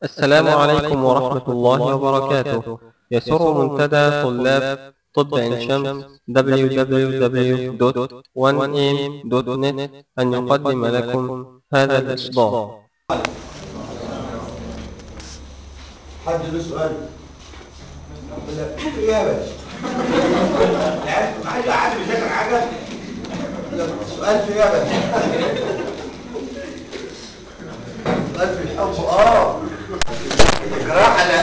السلام عليكم ورحمة الله وبركاته يسر منتدى طلاب طب عين شمس www.1am.net أن يقدم لكم هذا الإصدار حد له سؤال لا يا باشا يعني عايز حد بيذاكر حاجه لا، سؤال في يا باشا سؤال في الحب اه الجراحه لا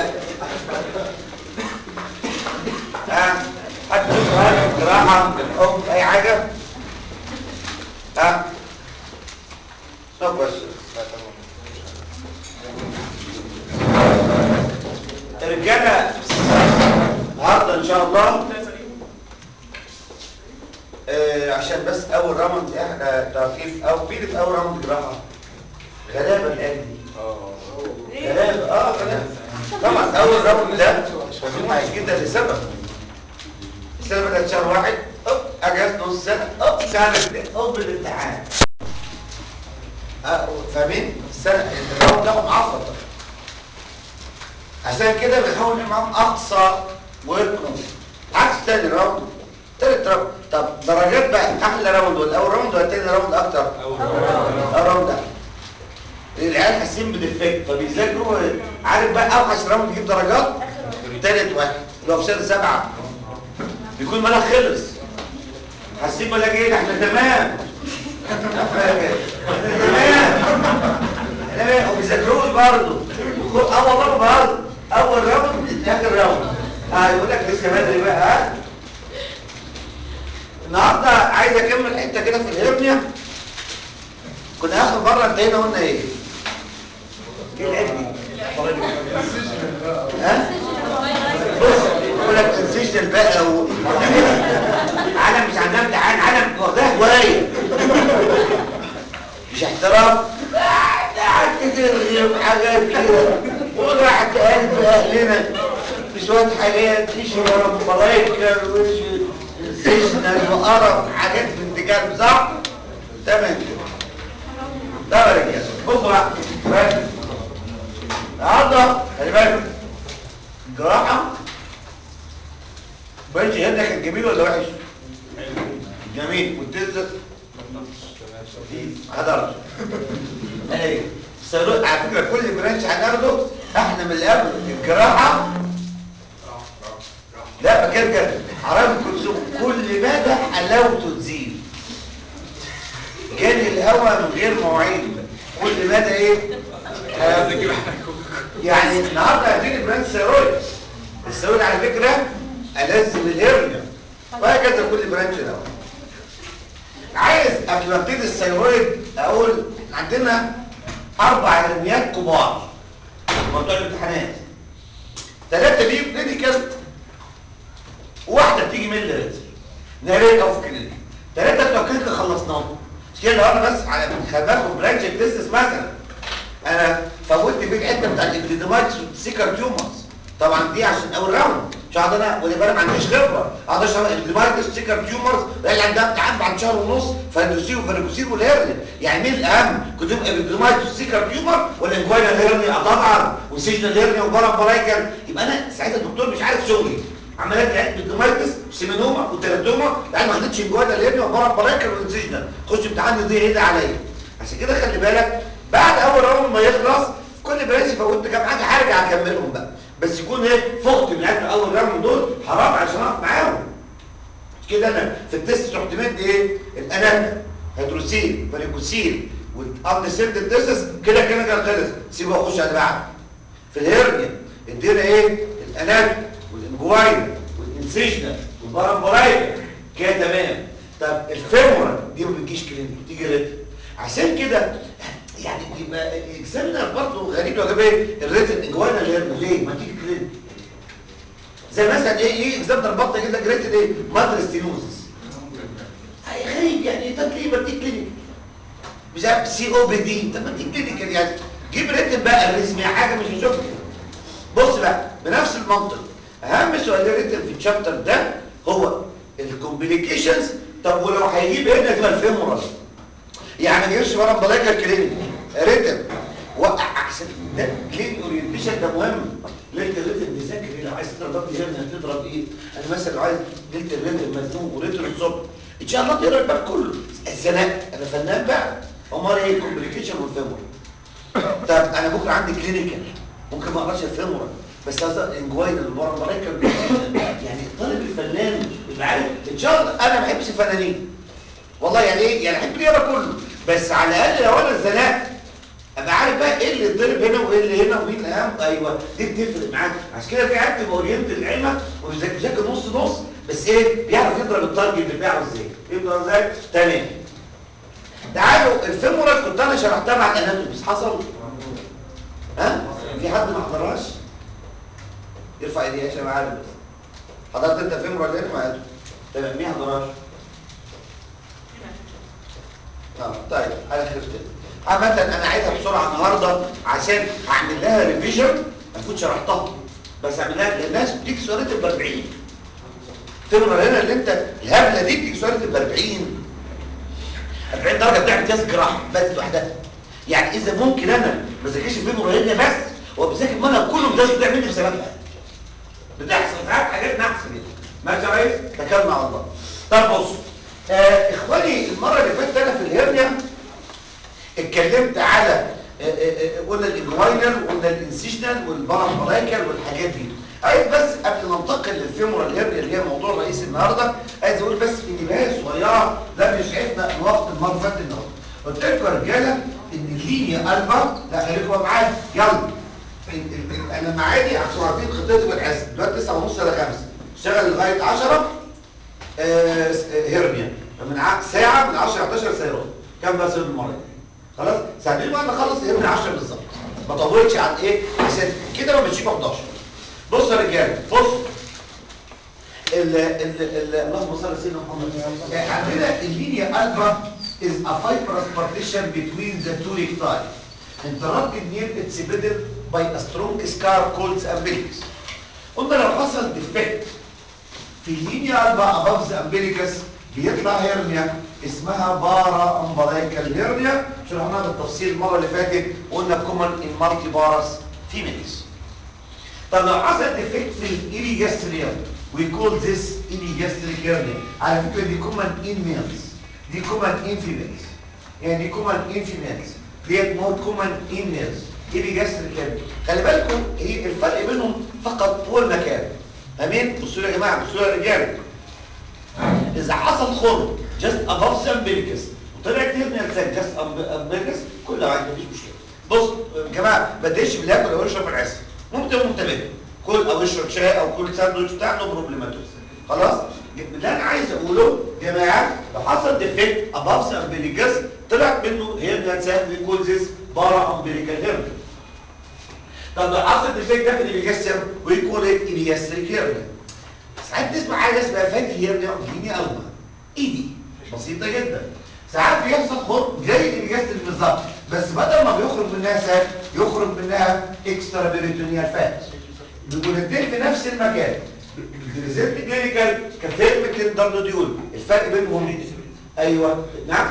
ها حد له سؤال في الجراحه في الحب اي حاجه ها no questions رجاله النهارده ان شاء الله آه عشان بس اول راوند احنا تعرفين او مين في اول راوند جراحه غلابه الان دي غلابه اه غلابه طبعا اول راوند ده وحش جدا لسبب السنه بدات شهر واحد اوب اجازه نص سنه اوب سنه اتنين اوب الامتحان آه فاهمين السنه الراوند ده معفر عشان كده بنحاول نعمل معاهم اقصى ورك عكس تاني راوند تالت راوند طب درجات بقى احلى راوند ولا اول راوند ولا تاني راوند اكتر اول راوند ده العيال حاسين بديفكت فبيذاكروا عارف بقى اوحش راوند يجيب درجات تالت واحد اللي هو في سنه سبعه بيكون مالك خلص حاسين ولا ايه ده احنا تمام احنا تمام احنا ما بيذاكروش برضه اه والله برضه اول راوند اخر راوند اه يقول لك لسه بدري بقى ها النهارده عايز اكمل حته كده في الهرنيا كنا اخر مره انتهينا قلنا ايه ايه العيب دي ها بص يقول لك انسيشن بقى و... عالم مش عندها امتحان عالم واخداها هوايه مش احتراف قعدت ترغب حاجات كده وراحت قلب اهلنا بشويه حاجات ايش ورا ملايكه وايش سجن وقرف حاجات بنت كلب صح؟ تمام كده ده يا رجاله بصوا بقى ركز النهارده خلي بالك الجراحه بنش هنا كان جميل ولا وحش؟ جميل والتزر ما حضرش ايوه الصاروخ على فكره كل برانش هناخده احنا من قبل الجراحه لا مكان كده عربي كلثوم كل مدى حلاوته تزيد جاني الهوا من غير مواعيد كل مدى ايه حلاوته يعني النهارده هتيجي برانش سيرويد السيرويد على فكره ألذ من الهرنيا وهكذا كل برانش ده عايز قبل ما ابتدي الثيرويد اقول عندنا اربع هرنيات كبار موضوع الامتحانات ثلاثه بيجوا كلينيكال واحده بتيجي من الليرز ناريت او في كلينيك ثلاثه بتوع كلينيكال خلصناهم مش كده لو انا بس على خلي بالكم برانش تيستس مثلا انا فوتت في الحته بتاعت الابتديمايتس والسيكر تيومرز طبعا دي عشان اول راوند مش هقعد انا ولا بقى ما عنديش خبره اقعد اشرح الابتديمايتس سيكر تيومرز اللي عندها امتحان بعد شهر ونص فاندوسيل وفاريكوسيل والهيرنيا يعني مين الاهم كنت ابتديمايتس سيكر تيومر ولا انجوينال هيرنيا طبعا وسيجنال هيرنيا وبرم برايكل يبقى انا ساعتها الدكتور مش عارف شغلي عمليات العيال بالدومايتس سيمينوما وتيراتوما يعني ما خدتش انجوينال هيرنيا وبرم برايكل وانسيجنال خش امتحان دي هيدا عليا عشان كده خلي بالك بعد اول راوند ما يخلص في كل برانش فوتت كام حاجه هرجع اكملهم بقى بس يكون ايه فقت من عيال اول راوند دول حرام عشان اقف معاهم كده انا في التست رحت مدي ايه الاناتا هيدروسيل فاريكوسيل والابنسنت التستس كده كده كان خلص سيبه اخش على بعض في الهرنيا ادينا ايه الاناتا والانجواين والانسيجنال والبارامبولايت كده تمام طب الفيمورال دي ما بتجيش كلينيك بتيجي ريتم عشان كده يعني يبقى الاكزامينر برضه غريب لو جاب ايه الريتم انجواين الهرنيا ليه ما تيجي كلينيك زي مثلا ايه ايه اكزامينر بطه يجيب لك ريتم ايه مادر ستينوزس غريب يعني طب ليه ما تيجي كلينيك مش عارف سي او بي دي طب ما تيجي كلينيك يعني جيب ريتم بقى الرسمي حاجه مش هشوفها بص بقى بنفس المنطق اهم سؤال ريتم في الشابتر ده هو الكومبليكيشنز طب ولو هيجيب هنا تبقى الفيمورال يعني ما يجيبش ورا بلايكا كلينيك ريتم عشان ده ليه الاورينتيشن ده مهم ليله الريتم بيذاكر ايه لو عايز تضرب ضغط هنا هتضرب ايه انا مثلا لو عايز ليله الريتم مزنوق وريتم الصبح ان شاء الله تقرا الباب كله الزناق انا فنان بقى امال ايه الكومبليكيشن والفيمور طب انا بكره عندي كلينيكال ممكن ما اقراش الفيمور بس هذا انجوين المره المرايكا يعني الطالب الفنان اللي عارف ان شاء الله انا ما بحبش الفنانين والله يعني ايه يعني احب يقرا كله بس على الاقل لو انا اتزنقت ابقى عارف بقى ايه اللي اتضرب هنا وايه اللي هنا ومين اهم ايوه دي بتفرق معاك عشان كده في عيال تبقى اورينت العلمك وبيذاكر نص نص بس ايه بيعرف يضرب التارجت بتاعه ازاي يضرب ازاي تمام تعالوا الفيمورال كنت انا شرحتها مع الاناتوميز حصل ها في حد ما حضرهاش يرفع ايديه عشان عارف بس حضرت انت فيمورال هنا ما تمام مين حضرهاش اه طيب على خير كده عامة انا عايزها بسرعة النهاردة عشان هعمل لها ريفيجن المفروض شرحتها بس اعمل لها للناس بتيجي سؤالات ب 40 تمرة هنا اللي انت الهبلة دي بتيجي سؤالات ب 40 40 درجة بتاع امتياز جراحة بس لوحدها يعني اذا ممكن انا ما ذاكرش في مراهنة بس وبذاكر منها كله امتياز بتاع مني بسببها بتحصل ساعات حاجات نحس كده ماشي يا ريس تكلم على الله طب بص آه اخواني المرة اللي فاتت انا في الهرنيا اتكلمت على آه، آه، آه، قلنا الانجوينال وقلنا الانسيشنال والبارامبلايكال والحاجات دي عايز بس قبل ما انتقل للفيمورال هيرنيا اللي هي موضوع رئيسي النهارده عايز اقول بس ان نهايه صغيره لم يسعفنا الوقت المره اللي فاتت النهارده قلت لكم يا رجاله ان اللينيا الفا لا خليكم معايا يلا ال- ال- انا معادي عشان عارفين خطتي بالحسب دلوقتي 9 ونص ل 5 اشتغل لغايه 10 آه، س- آه، هيرنيا من ع- ساعه من 10 ل 11 سيارات كام بقى سير المره خلاص ساعتين بقى نخلص هيرنيا 10 بالظبط ما طولش عن ايه عشان كده ما بنشيب 11 بص يا رجاله بص ال ال ال اللهم صل على سيدنا محمد آه، عندنا اللينيا الفا is a fibrous partition between the two recti interrupted near its middle by a strong scar called umbilicus قلنا لو حصل defect في اللينيا الفا above the umbilicus بيطلع هيرنيا اسمها بارا امبلايكال هيرنيا شرحناها بالتفصيل المره اللي فاتت وقلنا كومن ان مالتي بارس فيميلز طب لو حصل ديفكت في الايليجاستريال وي كول ذس ايليجاستريك هيرنيا على فكره دي كومن ان ميلز دي كومن ان فيميلز يعني دي كومن ان فيميلز ديت مور كومن ان ميلز ايليجاستريك هيرنيا خلي بالكم هي الفرق بينهم فقط هو المكان امين بصوا لي يا جماعه بصوا يا رجاله اذا حصل خرم جاست اباف سامبليكس وطلعت هيرنيا ساك جاست امبليكس كل واحد مفيش مشكله بص يا جماعه ما تديش بالاكل او اشرب العسل ممكن منتبه كل او اشرب شاي او كل ساندوتش بتاع نو بروبليماتوس خلاص اللي انا عايز اقوله يا جماعه لو حصل ديفكت اباف سامبليكس طلعت منه هيرنيا ساك ويكول ذيس بارا امبليكال هيرنيا طب لو حصل ديفكت ده في الإيجاستر ويكون الإيجاستريك هيرنيا ساعات تسمع حاجه اسمها فاتي هيرنيا وديني ألما إيه دي؟ بسيطة جدا ساعات بيحصل خرم جاي الإيجاستريك بالظبط بس بدل ما بيخرج منها ساك يخرج منها اكسترا بيريتونيال فات بيبقوا الاثنين في نفس المكان الريزلت كلينيكال كفيرم كليندرديول الفرق بينهم ايوه نعم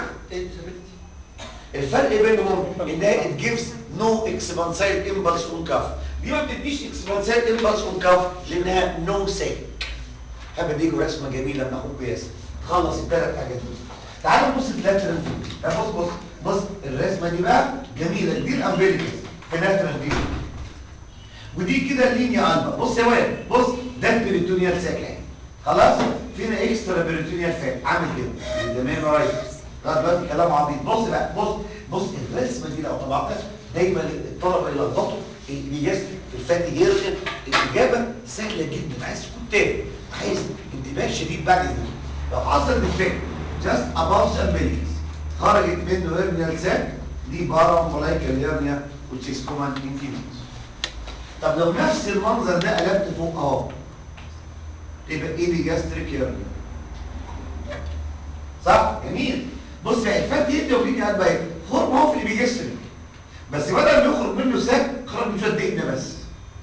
الفرق بينهم انها it gives no expansile impulse on cuff دي ما بتديش expansile impulse on cuff لانها no sake حابب اديكوا رسمه جميله من اخوك ياسر خلص الثلاث حاجات دول تعالوا نبص في اللاترال فيو بص بص بص الرسمه دي بقى جميله دي الامبليكس في اللاترال فيو ودي كده اللينيا البا بص يا واد بص ده البريتونيال ساك اهي خلاص فينا اكسترا بريتونيال فات عامل كده من زمان رايح ده دلوقتي كلام عبيط بص بقى بص بص الرسمه دي لو طبعتها دايما الطلبه يلخبطوا بيجاز الفاتي هيرغب الاجابه سهله جدا عايز تكون تاني عايز انتباه شديد بعد اذنك لو حصل ديفكت جاست اباف سامبليكس خرجت منه هيرنيال ساك دي بارا ملايكال هيرنيا which is common in females طب لو نفس المنظر ده قلبت فوق اهو تبقى ايه دي جاستريك هيرنيا صح جميل بص يا الفات يدي وبيجي قلبها ايه فورم اهو في اللي بيجستريك بس بدل ما يخرج منه ساك خرج من شويه دقيقه بس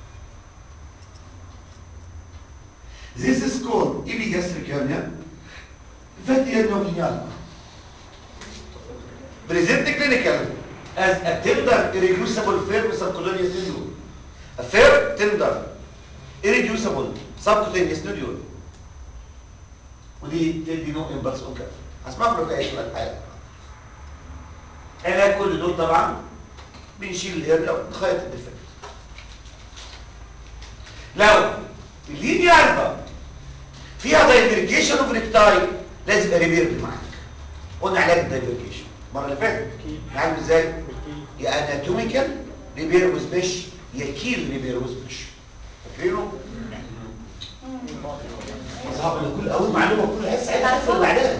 This is called epigastric hernia. Fatty hernia of lineal. Present clinical. as a tender irreducible firm subcutaneous nodule a firm tender irreducible subcutaneous nodule ودي تدي نوع امبلس اون كده هسمعكم لو اي سؤال حاجه علاج كل دول طبعا بنشيل الهرنه ونخيط الديفكت لو اللينيا الفا فيها دايفرجيشن اوف ريكتاي لازم يبقى ريبيرد معاك قلنا علاج الدايفرجيشن المره اللي فاتت عارف ازاي يا اناتوميكال ريبير وسبيش يا كيل ريبير وسبيش فاكرينه صعب ان كل اول معلومه كل حس عايز اعرف اللي بعدها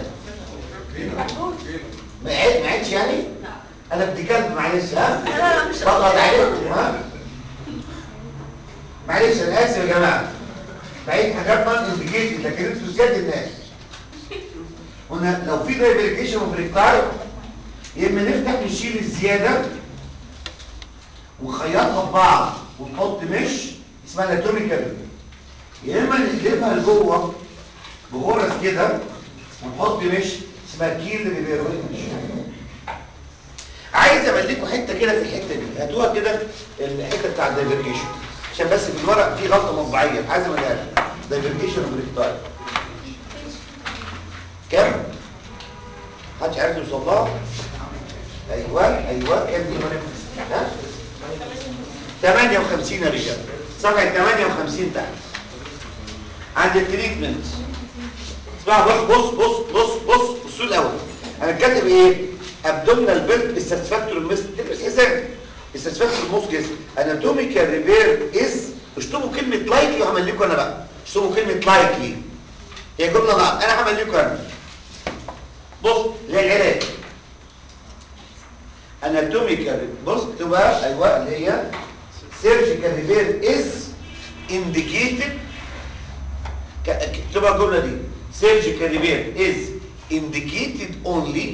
ما عاد- ما عادش يعني انا بدي كلب معلش ها لا، لا، مش بضغط عليكم ها معلش انا اسف يا جماعه بعيد حاجات ما انديكيتد لكن انتوا زياد الناس قلنا لو في دايفريكيشن اوف ريكتايل يا اما نفتح نشيل الزياده ونخيطها ببعض ونحط مش اسمها اناتوميكال يا اما نقلبها لجوه بغرز كده ونحط مش اسمها كيل ريفيرويد مش عايز املكوا حته كده في الحته دي هاتوها كده الحته بتاع الدايفرجيشن عشان بس في الورق في غلطه مطبعيه عايز املكها لك دايفرجيشن اوف ريكتايل كام محدش عارف يوصل لها ايوه ايوه كام دي ها 58 يا رجال صفحه 58 تحت عند التريتمنت اسمع بص بص بص بص بص بصوا الاول انا كاتب ايه ابدومينال بيلت الساتسفاكتوري ميست تدرس حساب الساتسفاكتوري موسكس اناتوميكال ريبير از اشطبوا كلمه لايكلي وهعمل لكم انا بقى اشطبوا كلمه لايكلي هي جمله نعم انا هعمل لكم انا بص للعلاج اناتوميكال بص تبقى ايوه اللي هي سيرجيكال ريبير از indicated اكتبها الجمله دي surgical repair is indicated only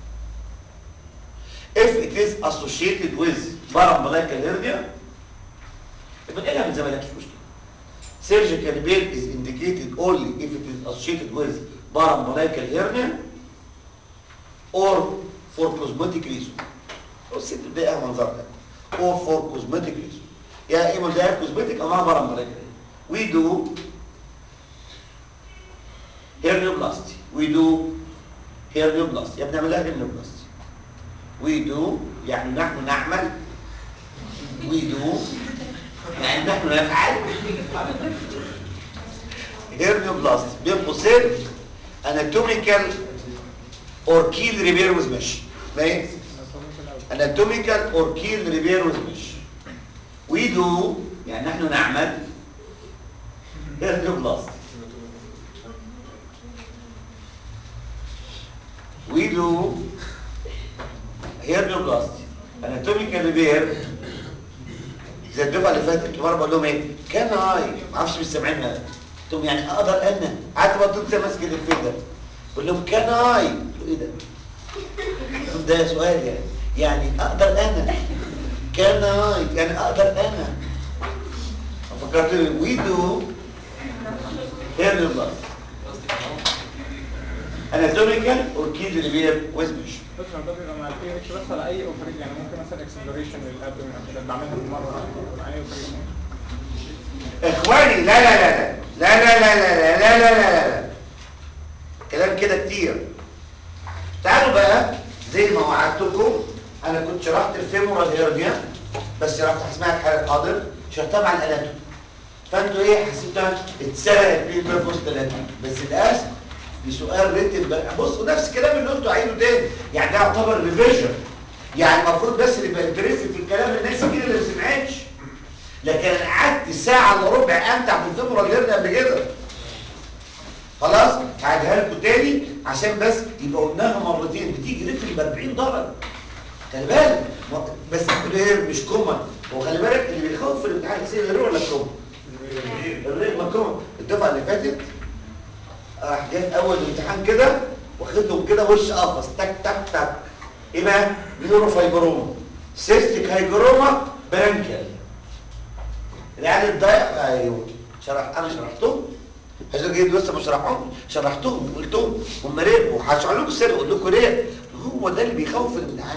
if it is associated with parambolical hernia يبقى نقلها من زمان مش مشكله surgical repair is indicated only if it is associated with parambolical hernia or for cosmetic reason الست بداية منظرها or for cosmetic reason يا اما ده cosmetic او مع parambolical we do هيرنيوبلاستي we do هيرنيوبلاستي يا ابني اعملها هيرنيوبلاستي we do يعني نحن نعمل we do يعني نحن نفعل هيرنيوبلاستي بين قوسين anatomical or keel repair with mesh فاهم anatomical or keel repair with mesh we do يعني نحن نعمل هيرنيوبلاستي we do هيرنيوبلاستي اناتوميكال ريبير زي الدفعه اللي فاتت مره بقول لهم ايه كان هاي ما اعرفش مش سامعينها قلت لهم يعني اقدر انا قعدت بقى طول ماسك الافيه ده بقول لهم كان هاي قلت له ايه ده قلت لهم ده سؤال يعني يعني اقدر انا كان هاي يعني اقدر انا فكرت وي دو هيرنيوبلاستي اناتوميكال اوركيد ريبير ويزمش بس ده بيبقى مع البي اتش بس على اي اوبريشن يعني ممكن مثلا اكسبلوريشن للابدومين كده بعملها بالمره مع اي اوبريشن اخواني لا لا لا لا لا لا لا لا لا لا لا لا كلام كده كتير تعالوا بقى زي ما وعدتكم انا كنت شرحت الفيمورال هيرنيا بس شرحت اسمها الحلقه حاضر شرحتها مع الاناتوم فانتوا ايه حسيتها اتسرقت بين بيرفوس ثلاثه بس للاسف بسؤال ريتم بقى بصوا نفس الكلام اللي قلته عيده تاني يعني ده يعتبر ريفيجن يعني المفروض بس اللي يبقى انترستد في الكلام الناس كده اللي ما سمعتش لكن انا قعدت ساعه الا ربع امتع بالفيمورال هيرنيا قبل كده خلاص هعيدها لكم تاني عشان بس يبقى قلناها مرتين بتيجي ريتم ب 40 درجه خلي بالك ما- بس الرير مش كومن هو خلي بالك اللي بيخوف في الامتحان يصير الرير ولا الكومن الرير ما كومن الدفعه اللي فاتت راح جاي في اول امتحان كده واخدهم كده وش قفص تك تك تك ايه بقى نيوروفايبروما سيستيك هايجروما برانكيال العيال الضايق ايوه شرح انا شرحتهم عشان جيت لسه ما شرحهم شرحتهم وقلتهم هم رير وهشرح لكم السر اقول لكم ليه هو ده اللي بيخوف في الامتحان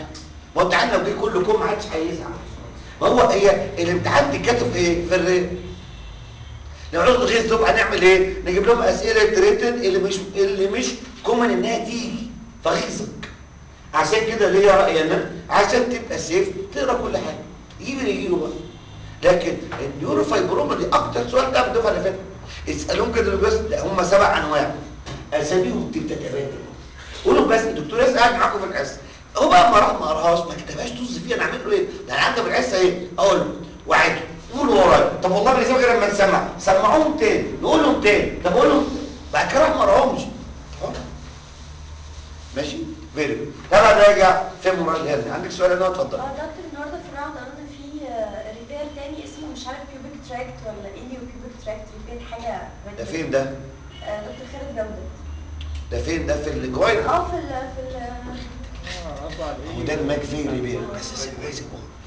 ما هو الامتحان لو جه كله كوم ما حدش هيزعل ما هو هي الامتحان بيتكتب ايه في الريت لو عاوز غيظ دول هنعمل ايه نجيب لهم اسئله ريتد اللي مش اللي مش كومن انها تيجي فغيظك عشان كده ليا راي انا عشان تبقى سيف تقرا كل حاجه يجيب اللي يجيله بقى لكن النيورو فايبروما دي اكتر سؤال ده من الدفعه اللي فاتت اسالهم كده بس لا هم سبع انواع اساميهم تبقى تبادل قولوا بس الدكتور ياسر قاعد معاكم في الحصه هو بقى ما راح ما قراهاش ما كتبهاش طز فيها انا اعمل له ايه ده انا عندي في الحصه ايه اقول له وعد قولوا ورايا طب والله ما غير لما نسمع سمعوهم تاني نقول لهم تاني طب قول لهم بعد كده راح ما قراهمش أهو. ماشي فيري طبعا راجع في مراد هيرني عندك سؤال انا اتفضل اه دكتور النهارده في الراوند قلنا في ريبير تاني اسمه مش عارف بيوبيك تراكت ولا ايليو بيوبيك تراكت ريبير حاجه ده فين ده آه، دكتور خالد جودة ده فين ده في الجوين اه في ال في ال اه قصده على هو ايه ده الماكفي ريبير بس عايز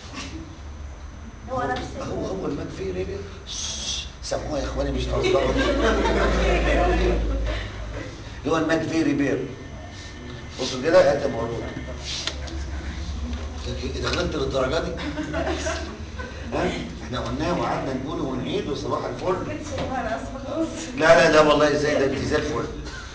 هو نفس ال- هو هو الماكفي ريبير سموها يا اخواني مش قصدهم هو الماكفي ريبير بصوا كده هات الموضوع اذا غلطت للدرجه دي ها احنا قلناه وقعدنا نقوله ونعيد وصباح الفل كنت شايفها انا اسفه خالص لا لا لا والله ازاي ده انت زي الفل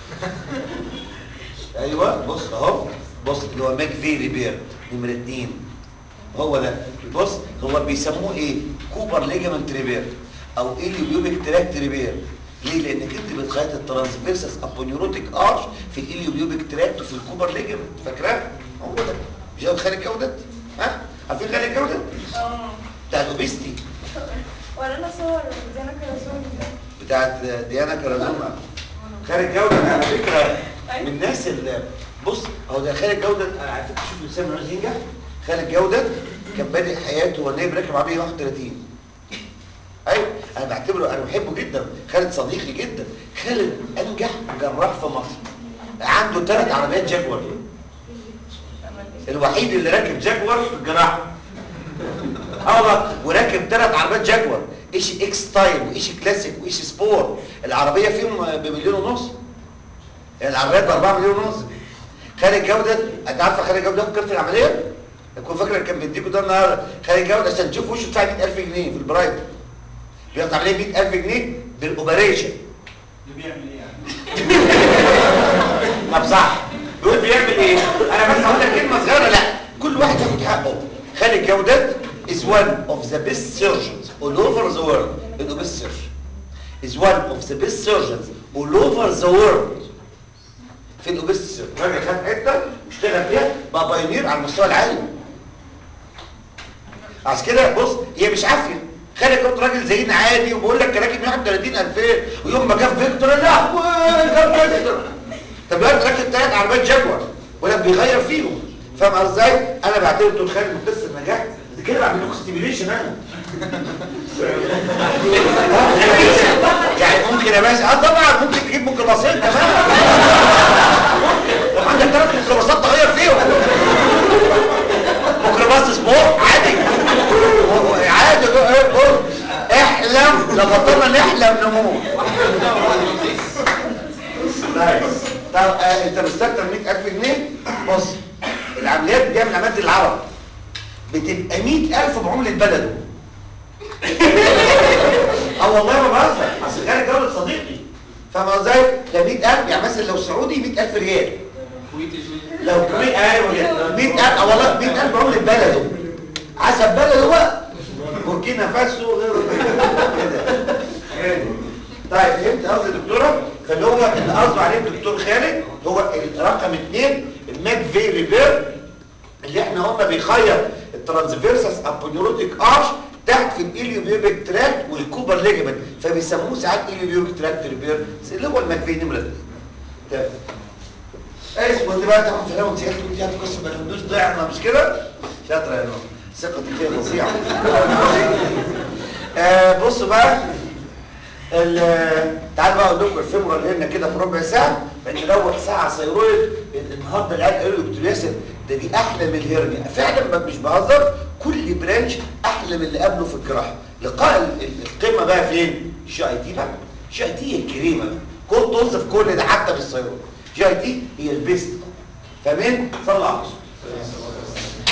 ايوه بص اهو بص اللي هو ماك في ريبير نمره اتنين هو ده بص هو بيسموه ايه كوبر ليجامنت ريبير او اليوبيوبيك تراكت ريبير ليه لانك انت بتخيط الترانسفيرسس ابونيوروتيك ارش في الاليوبيوبيك تراكت وفي الكوبر ليجامنت فاكراه هو ده مش ده خالد جودت ها عارفين خالد جودت اه بتاع الاوبيستي ورانا صور زينا كراسون بتاعت ديانا كرازوما خالد جودة على فكرة من الناس اللي بص هو ده خالد جودة انا على فكرة شوف الانسان عايز ينجح خالد جودة كان بادئ حياته وهو نايم راكب عربية 31 ايوه انا بعتبره انا بحبه جدا خالد صديقي جدا خالد انجح جراح في مصر عنده ثلاث عربيات جاكور الوحيد اللي راكب جاكور في الجراحه اه والله وراكب ثلاث عربيات جاكور ايش اكس ستايل وايش كلاسيك وايش سبور العربيه فيهم بمليون ونص العربيات ب 4 مليون ونص خالد جوده انت عارفه خالد جوده كام في العمليه؟ اكون فاكر كان بيديكوا ده النهارده خالد جوده عشان تشوف وشه بتاع 100000 جنيه في البرايفت بياخد عمليه 100000 جنيه بالاوبريشن طب صح بيقول بيعمل ايه انا بس هقول لك كلمه صغيره لا كل واحد ياخد حقه خالد جودت is one of the best surgeons all over the world انه best surgeon is one of the best surgeons all over the world في الاوبس راجل خد حته واشتغل فيها بقى بايونير على المستوى العالي عشان كده بص هي مش عافيه خالد كنت راجل زينا عادي وبقول لك راكب 130 2000 ويوم ما جاب فيكتور لا جاب فيكتور طب دلوقتي راكب ثلاث عربيات جاكور ولا بيغير فيهم فاهم قصدي ازاي؟ انا بعتبر دول خالد من قصه نجاح ده كده بعمل لكم ستيميليشن انا يعني ممكن يا باشا اه طبعا ممكن تجيب ميكروباصين كمان لو عندك ثلاث ميكروباصات تغير فيهم ميكروباص سبور عادي عادي قول احلم لو بطلنا نحلم نموت طيب طب آه انت مستكتر 100000 جنيه بص العمليات بيعمل عمليات العرب بتبقى 100000 بعملة بلده اه والله ما بهزر اصل خارج دولة صديقي فاهم ازاي؟ ده 100000 يعني مثلا لو سعودي 100000 ريال لو كويت ايوه كده 100000 اه والله 100000 بعملة بلده حسب بلده بقى بوركينا فاسو غيره كده طيب فهمت قصدي دكتوره فاللي هو اللي قصده عليه الدكتور خالد هو رقم اثنين الماك في ريبير اللي احنا قلنا بيخير الترانسفيرسس ابونيوروتيك ارش تحت في الاليوبيوبيك تراكت والكوبر ليجمنت فبيسموه ساعات اليوبيوبيك تراكت ريبير اللي هو الماك في نمره تمام ايش وانت بقى تاخد في الهواء وتسيح تقول دي هتقص ما نمدوش ضيعنا مش كده شاطره يا نور ثقتي فيها فظيعه آه بصوا بقى تعال بقى اقول لكم الفيمورال هنا كده في ربع ساعه بنروح ساعه سيرويد النهارده العيال قالوا دكتور ياسر ده دي احلى من الهرنيا فعلا مش بهزر كل برانش احلى من اللي قبله في الجراحه لقاء القمه بقى فين جي اي تي بقى جي اي تي هي الكريمه كل توصف كل ده حتى في السيرويد جي اي تي هي البيست فاهمين صلى على الرسول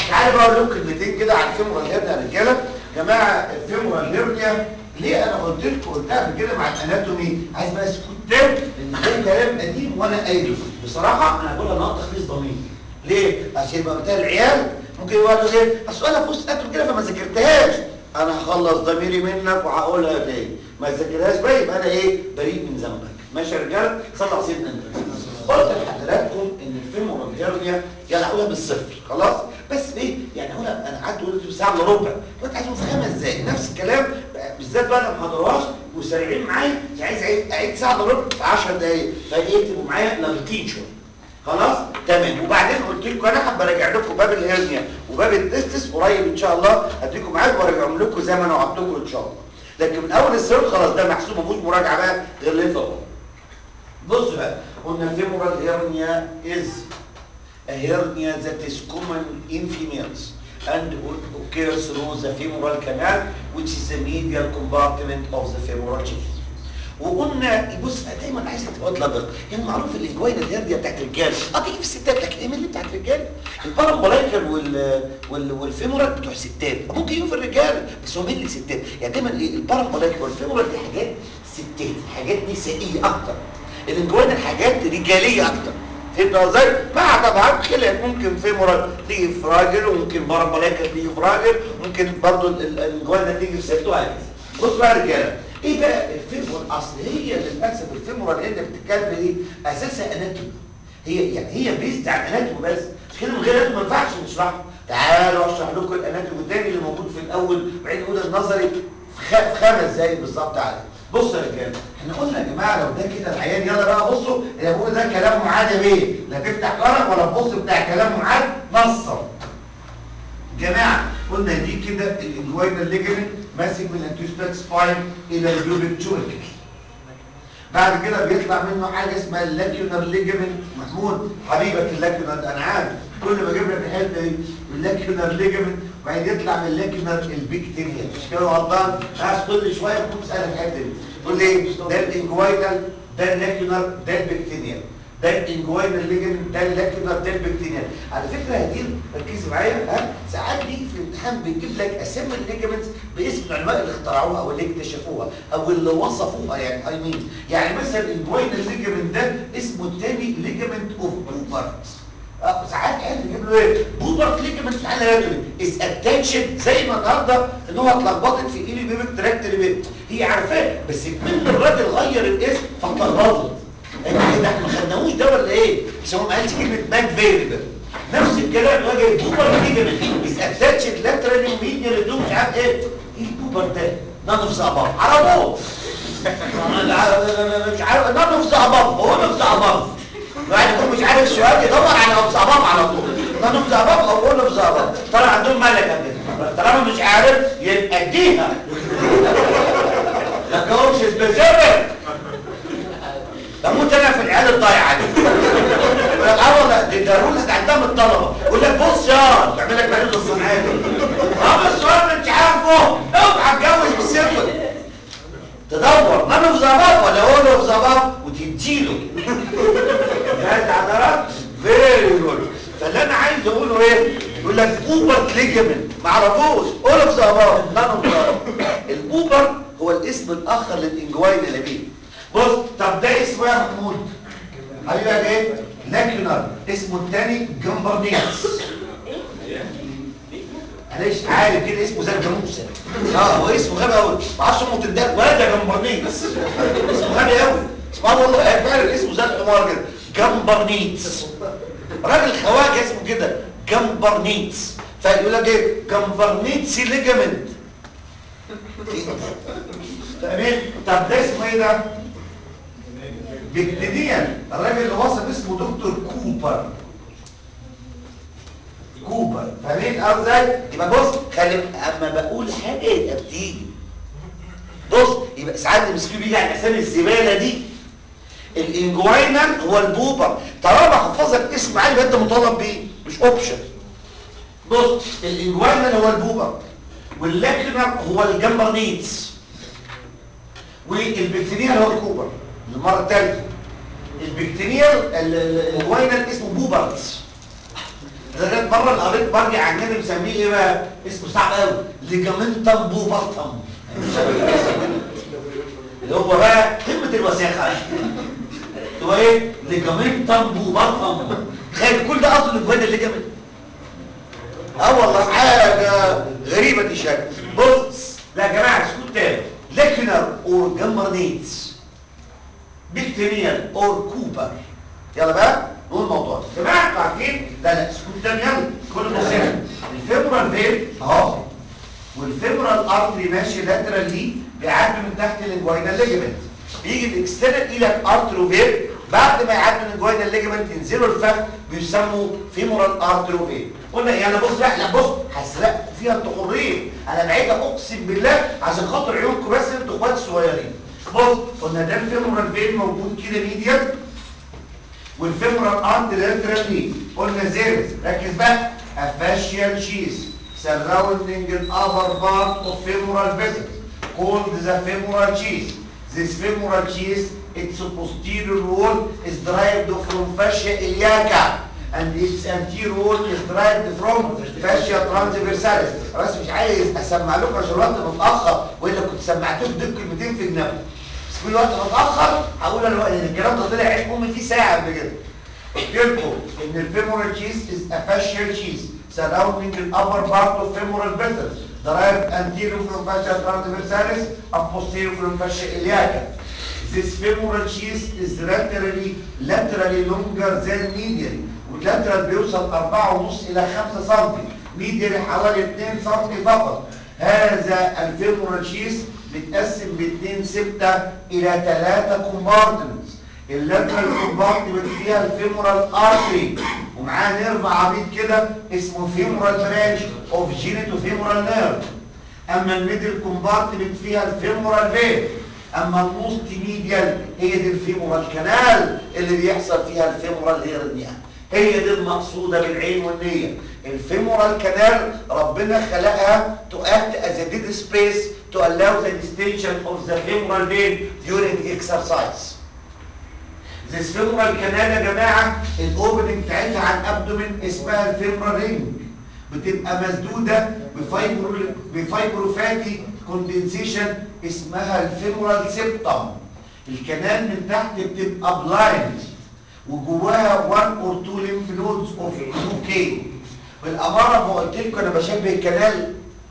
تعالى بقى اقول لكم كلمتين كده عن الفيمورال هيرنيا يا رجاله يا جماعه الفيمورال هيرنيا ليه انا قلت لكم قلتها قبل كده مع الاناتومي عايز بقى اسكت تام لان ده كلام قديم وانا قايله بصراحه انا هقولها النهارده تخليص ضمير ليه عشان يبقى بتاع العيال ممكن يقولوا ايه اصل انا فزت اتم كده فما ذاكرتهاش انا هخلص ضميري منك وهقولها تاني ما ذاكرهاش بقى يبقى انا ايه بريء من ذنبك ماشي يا رجاله صلوا على سيدنا النبي قلت لحضراتكم ان الفيمورال هيرنيا يعني اقولها بالصفر خلاص بس ايه يعني اقولها انا قعدت قلت ساعه الا ربع وانت عايز تفهمها ازاي نفس الكلام بالذات بقى لما حضروهاش وسريعين معايا مش عايز اعيد اعيد ساعه الا ربع في 10 دقايق فايه تبقوا معايا لاغطين شويه خلاص تمام وبعدين قلت لكم انا حابب اراجع لكم باب الهرنيا وباب التستس قريب ان شاء الله هديكم معايا وارجعهم لكم زي ما انا وعدتكم ان شاء الله لكن من اول السنه خلاص ده محسوب مفيش مراجعه بقى غير اللي انت قلته بص بقى قلنا femoral hernia is a hernia that is common in females and occurs through the femoral canal which is the medial compartment of the femoral chief وقلنا بص دايما عايزك تبقى دقيق يعني معروف الانجوين الهرديه بتاعت الرجال اه تيجي في الستات لكن ايه اللي بتاعت الرجال البارامبلايكال وال وال والفيمورال بتوع الستات ممكن يجوا في الرجال بس هو مين الستات يعني دايما ايه البارامبلايكال والفيمورال دي حاجات ستات حاجات نسائيه اكتر الانجوين الحاجات رجاليه اكتر فهمت ازاي؟ مع طبعا خلاف ممكن فيمورال تيجي في راجل وممكن بارامبلايكال تيجي في راجل ممكن برضه الانجوين تيجي في ست وهكذا بص بقى يا رجاله ايه بقى الفيمور اصل هي للاسف الفيمورال اللي بتتكلم دي اساسها اناتومي هي يعني هي بيزد على الاناتومي بس مش كده من غير اناتومي ما ينفعش نشرحها تعالوا اشرح لكم الاناتومي الثاني اللي موجود في الاول بعدين نقول النظري في خ- في خمس دقايق بالظبط عليه بصوا يا رجاله احنا قلنا يا جماعه لو ده كده العيان يلا بقى بصوا اللي بقول ده كلام معاد يا بيه لا تفتح قرق ولا تبص بتاع كلام معاد نصا جماعة قلنا دي كده الانجوينال ليجمنت ماسك من الانتوستاك سباين الى البيوبيك تشورك بعد كده بيطلع منه حاجة اسمها اللاكيونر ليجمنت محمود حبيبك اللاكيونر ده انا عارف كل ما اجيب لك الحته دي اللاكيونر ليجمنت وبعدين يطلع من اللاكيونر البيكتيريا مش كده غلطان عايز كل شويه تكون تسال الحته دي تقول لي ده الانجوينال ده اللاكيونر ده البيكتيريا ده الانجوينال ليجمنت ده اللاكيونر ده البكتيريا على فكره يا دي ركزي معايا ها ساعات بيجي في الامتحان بيجيب لك اسامي الليجمنتس باسم العلماء اللي اخترعوها او اللي اكتشفوها او اللي وصفوها يعني اي مين يعني مثلا الانجوينال ليجمنت ده اسمه الثاني ليجمنت اوف بوبرت اه ساعات حد يجيب له ايه بوبرت ليجمنت في الحاله الاناتومي از اتاتشد زي ما النهارده ان هو اتلخبطت في ايلي بيبك تراكت هي عارفاه بس كمان الراجل غير الاسم فاتلخبطت انت كده احنا ما خدناهوش ده ولا ايه بس هو ما قالش كلمه باك فيريبل نفس الكلام راجل بوبر ليجمنت از اتاتشد لاترالي ميديال تو مش عارف ايه ايه البوبر ده نان اوف ذا على طول مش عارف نان اوف ذا هو اوف ذا بعد يكون مش عارف السؤال يدور على اوف ذا على طول نان اوف ذا او اول اوف ذا طلع عندهم ملكه كده طالما مش عارف يبقى اديها ما تجاوبش سبيسيفيك بموت انا في العيال الضايعه دي اه والله دي ده رولز عندها من الطلبه يقول لك بص يا تعمل لك مجال الصناعيه اه السؤال ما انت عارفه اوعى تتجوز بالسفر تدور نان اوف ذا ولا اول اوف ذا وتديله فاهم حضرتك فيري جود فاللي انا عايز اقوله ايه يقول لك بوبر ليجمنت ما عرفوش اول اوف ذا نان اوف ذا البوبر هو الاسم الاخر للانجواين اللي بيه بص طب ده اسمه يا محمود حبيبي ايه لاكيونر اسمه الثاني جمبرنيس معلش عارف كده اسمه زي الجاموسه اه هو اسمه غبي قوي ما اعرفش امه تندهك ولا ده جمبرنيس اسمه غبي قوي سبحان الله فعلا اسمه زي الحمار كده جمبرنيتس راجل خواجه اسمه كده جمبرنيتس فيقول لك ايه جمبرنيتسي ليجامنت تمام طب ده اسمه ايه ده بكتيريا الراجل اللي وصف اسمه دكتور كوبر كوبر فاهمين ازاي يبقى بص خلي اما بقول حاجه يبقى بتيجي بص يبقى ساعات المسكين بيجي على الاسامي الزباله دي الانجوينال هو البوبر طالما حفظك اسم عالي يبقى انت مطالب بيه مش اوبشن بص الانجوينال هو البوبر واللاكريمال هو الجمبرنيتس والبكتيريال هو الكوبر المره الثالثه البكتيريال الانجوينال اسمه بوبرتس لغايه مره اللي قريت برجع عن النبي مسميه ايه بقى اسمه صعب قوي ليجامنتم بوبرتم اللي هو بقى قمه الوساخه اللي هو ايه ليجامنتم بوبرتم تخيل كل ده اصله جوان الليجامنت اه والله حاجه غريبه دي شكل بص لا يا جماعه اسكت تاني ليكنر اور جمبرنيتس بكتيريال اور كوبر يلا بقى نقول الموضوع يا جماعه انتوا عارفين لا لا اسكت تاني يلا كل بصير الفيمورال فين اهو والفيمورال ارتري ماشي لاترالي بيعدي من تحت الانجوينال ليجمنت يجي الاكسترنال ايلك ارترو فين بعد ما يعدي من الانجوينال ليجمنت ينزلوا الفخ بيسموا فيمورال ارترو فين قلنا ايه انا بص لا لا بص هسرق فيها انتوا حرين انا بعيد اقسم بالله عشان خاطر عيونكم بس انتوا اخوات صغيرين بص قلنا ده الفيمورال فين موجود كده ميديال والفيمورال ارت لاترالي قلنا زيرس ركز بقى افاشيال شيز surrounding the upper part of femoral vessels called the femoral cheese. This femoral cheese, its posterior wall is derived from fascia iliaca and its anterior wall is derived from fascia transversalis. بس مش عايز اسمع لكم عشان الوقت متاخر والا كنت سمعتكم دول كلمتين في النبي. بس كل وقت متاخر هقول انا ان الكلام ده طلع عين امي فيه ساعه قبل كده. قلت لكم ان الفيمورال تشيز is a fascial cheese surrounding the upper part of femoral vessels derived anterior from fascia transversalis and posterior from fascia iliaca. This femoral cheese is laterally laterally longer than medially واللاترال بيوصل 4.5 إلى 5 سم medially حوالي 2 سم فقط هذا الفيمورال تشيز بيتقسم ب 2 6 إلى 3 كومبارتمنتس اللاترال كومبارتمنت فيها الفيمورال ارتري ومعاه نيرف عبيط كده اسمه فيمورال برانش اوف جينيتو فيمورال نيرف اما الميدل كومبارتمنت فيها الفيمورال فين اما الموست ميديال هي دي الفيمورال كانال اللي بيحصل فيها الفيمورال هيرنيا هي دي المقصودة بالعين والنية الفيمورال كانال ربنا خلقها to act as a dead space to allow the distension of the femoral vein during exercise This femoral canal يا جماعة الاوبننج بتاعتها على الابدومين اسمها الفيمورال رينج بتبقى مسدودة بفايبرو بفايبروفاتي كوندنسيشن اسمها الفيمورال سيبتم الكنال من تحت بتبقى بلايند وجواها 1 اور 2 ليمف نودز اوف 2 كي بالاماره ما قلت لكم انا بشبه الكنال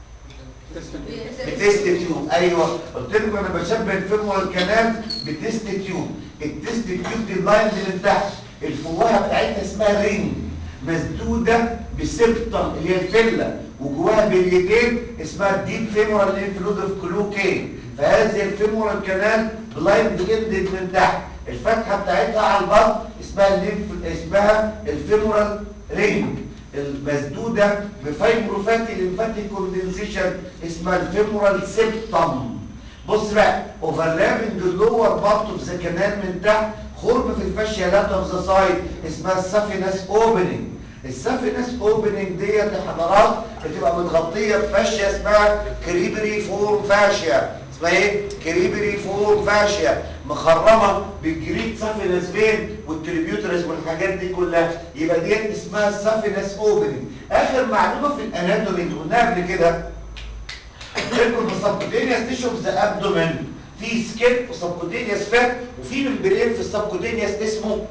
بتست تيوب ايوه قلت لكم انا بشبه الفيمورال كانال بتست تيوب التست تيوب دي اللاين من تحت الفوهه بتاعتها اسمها رينج مسدوده بسبتم اللي هي الفله وجواها بليتين اسمها الديب فيمورال انفلود اوف كلوكين فهذه الفيمورال كانال بلايند اندد من تحت الفتحه بتاعتها على البطن اسمها الليمف اسمها الفيمورال رينج المسدودة بفايبروفاتي ليمفاتيك كوندنسيشن اسمها الفيمورال سيبتم بص بقى اوفرلابنج اللور بارت اوف ذا كانال من تحت خرم في الفاشيا لات اوف ذا سايد اسمها السافينس اوبننج السافينس اوبننج ديت يا حضرات بتبقى متغطيه بفاشيا اسمها كريبري فورم فاشيا اسمها ايه كريبري فورم فاشيا مخرمه بالجريد سافينس فين والتريبيوترز والحاجات دي كلها يبقى ديت اسمها السافينس اوبننج اخر معلومه في الاناتومي اللي قلناها قبل كده لكم السبكوتينيوس تيشو في ذا ابدومين في سكين وسبكوتينيوس فات وفي ممبرين في السبكوتينيوس اسمه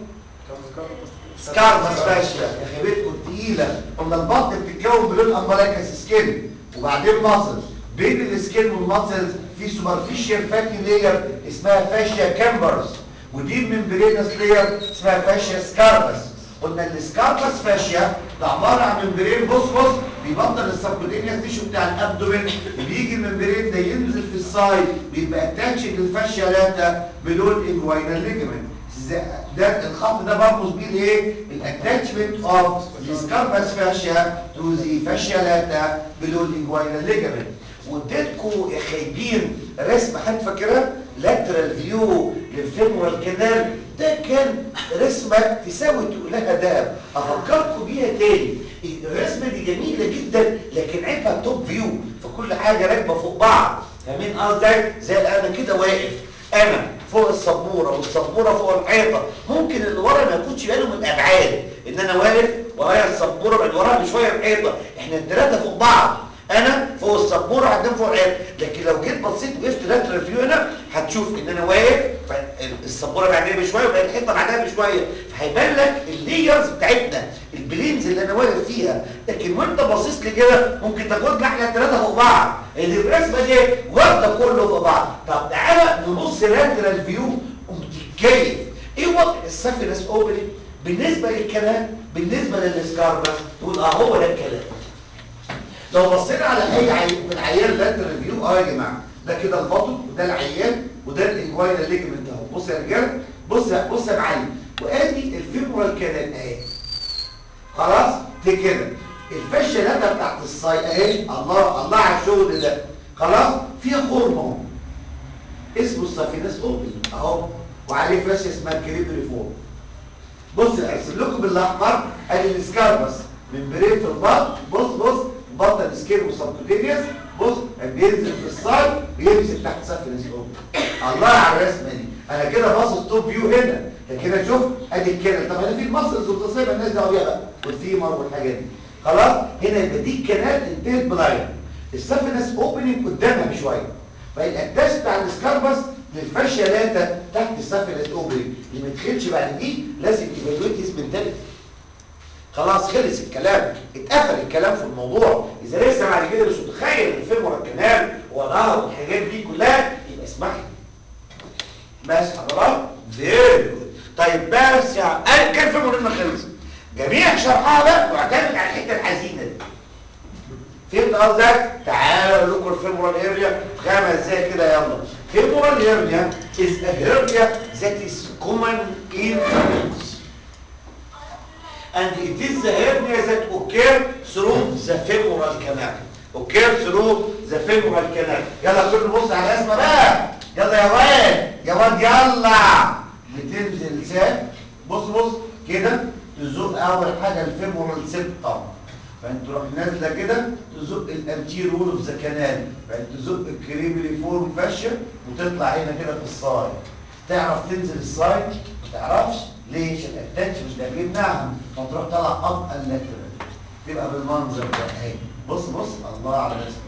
سكارفاس فاشيا يا خيبتكم تقيله قلنا البطن بتتكون بلون امبلاكس سكين وبعدين ماسل بين السكين والماسلز في سوبرفيشال فاتي لاير اسمها فاشيا كامبرز ودي الممبرينس لاير اسمها فاشيا سكارفاس قلنا السكارفاس فاشيا ده عباره عن ممبرين بص بص بيبطل السبكوتينيوس تيشو بتاع الابدومين بيجي الممبرين ده ينزل في السايد بيبقى اتاتش للفاشيا لاتا بدون انجوينال ليجمنت ده الخط ده برمز بيه الايه الاتاتشمنت اوف السكارباس فاشيا تو ذا فاشيا لاتا بدون انجوينال ليجمنت واديتكم يا خايبين رسمه حد فاكرها لاترال فيو للفيمورال كانال ده كان رسمه تساوي تقولها دهب افكركم بيها تاني الرسمه دي جميله جدا لكن عيبها توب فيو فكل حاجه راكبه فوق بعض فاهمين قصدي زي انا كده واقف انا فوق السبوره والسبوره فوق الحيطه ممكن اللي ورا ما يكونش باله من الابعاد ان انا واقف ورايا السبوره بعد وراها بشويه الحيطه احنا الثلاثه فوق بعض انا فوق السبوره عندهم فوق الحيطه لكن لو جيت بصيت وقفت لاترال فيو هنا هتشوف ان انا واقف السبوره بعدها بشويه وبقى الحيطه بعدها بشويه فهيبان لك الليرز بتاعتنا البلينز اللي انا واقف فيها لكن وانت باصص لي كده ممكن تاخد لي احنا الثلاثه فوق بعض اللي الرسمه دي واخده كله فوق بعض طب تعالى نبص لاترال فيو وتتكيف ايه وضع السفنس اوبننج بالنسبه للكلام بالنسبه للسكاربس تقول اه هو ده الكلام لو بصينا على اي عي... من عيان لاترال فيو اه يا جماعه ده كده البطن وده العيان وده الانجوينا ليجمنت اهو بص يا رجاله بص يا بص يا معلم وادي الفيمورال كانال اهي خلاص دي كده الفشه لاتة بتاعت الصاي اهي الله الله على الشغل ده خلاص فيها خرم اهو اسمه السافيناس اوبن اهو وعليه فشه اسمها كريبري فور بص ارسم لكم بالاحمر ادي السكاربس من بريف في البطن بص بص بطن سكين وسبكوتينيوس بص بينزل في الصاي بيمسك تحت سافيناس اوبن الله على الرسمه دي انا كده باصص توب فيو هنا لكن انا شوف ادي الكنال طب هنا في المصل والتصيب الناس دعوه بيها بقى والفيمر والحاجات دي خلاص هنا يبقى دي الكنال انتهت بلاين السافينس اوبننج قدامها بشويه فالاتاش بتاع السكاربس للفاشيه لاتا تحت السافينس اوبننج اللي ما يدخلش بعد دي لازم ايفالويت هيز منتاليتي خلاص خلص الكلام اتقفل الكلام في الموضوع اذا لسه بعد كده مش متخيل الفيلم ورا الكنال وظهر والحاجات دي كلها يبقى اسمح لي ماشي حضرات فيري جود طيب بس يعني انا كان في مهمه خلص جميع شرحها بقى معتمد على الحته الحزينه دي فهمت قصدك تعالى اقول لكم الفيمورال هيرنيا خمس ازاي كده يلا femoral hernia is a hernia that is common in males and it is the hernia that occur through the femoral canal occur through the femoral canal يلا كل نبص على الرسمه بقى يلا يا واد يا واد يلا بتنزل ساك بص بص كده تزق اول حاجه الفيمورال سيبتم فانت تروح نازله كده تزق الانتير وول اوف ذا كانال بعدين تزق الكريبلي فورم فاشيا وتطلع هنا كده في الصاي تعرف تنزل الصاي ما تعرفش ليش الاتاتشمنت ده بيمنعها فتروح طالع اب اللاترال تبقى بالمنظر ده اهي بص بص الله على الرسم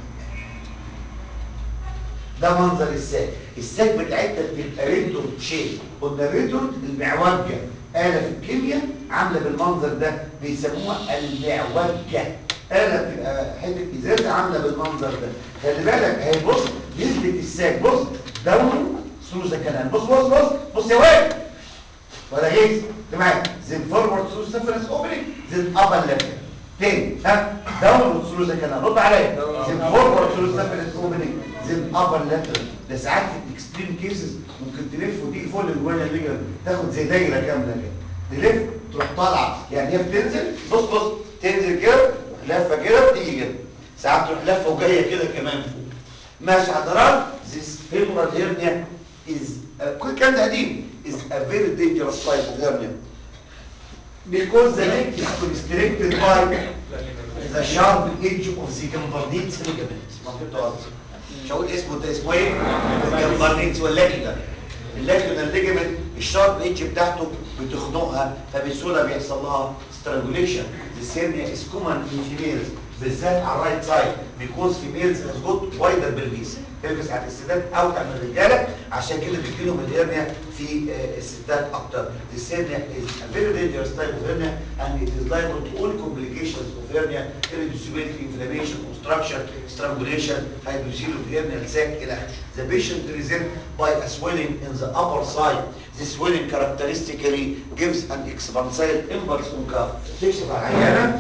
ده منظر الساك الساك بتاعتنا بتبقى ريدورد شيب قلنا الريدورد المعوجه آلة في الكيمياء عاملة بالمنظر ده بيسموها المعوجة آلة بتبقى حتة إزازة عاملة بالمنظر ده خلي بالك اهي بص نزلت الساك بص داون ثرو ذا كانال بص بص بص بص يا واد ولا جيز معايا زين فورورد ثرو سيفرنس اوبننج زين ابر ليفل تاني ها داون ثرو ذا كانال رد عليا زين فورورد ثرو سيفرنس اوبننج زين ابر ليفل ده ساعات في الاكستريم كيسز ممكن تلف ودي فوق الجوانا الليجر تاخد زي دايره كامله كده تلف تروح طالعه يعني هي بتنزل بص بص تنزل كده تروح لفه كده وتيجي كده ساعات تروح لفه وجايه كده كمان فوق ماشي حضرات this femoral hernia is uh, كل الكلام ده قديم is a very dangerous type of hernia because the neck is constricted by the sharp edge of the Gambardines ligament ما فهمت قصدي مش هقول اسمه ده اسمه ايه الجمبرنيتس واللاكينال اللاكينال ليجمنت الشارب ايدج بتاعته بتخنقها فبسهوله بيحصل لها سترانجوليشن السيرنيا از كومن ان فيميلز بالذات على الرايت سايد بيكوز فيميلز از جود وايدر بالبيس تلبس على الستات اوسع من الرجاله عشان كده بيجيلهم الهرنيا في آه، الستات اكتر السيرنيا is a very dangerous type of hernia and it is liable to all complications of hernia irreducibility inflammation obstruction strangulation hydrocele of hernia sac الى اخره the patient present by a swelling in the upper side this swelling characteristically gives an expansile impulse on cuff تكشف على العيانه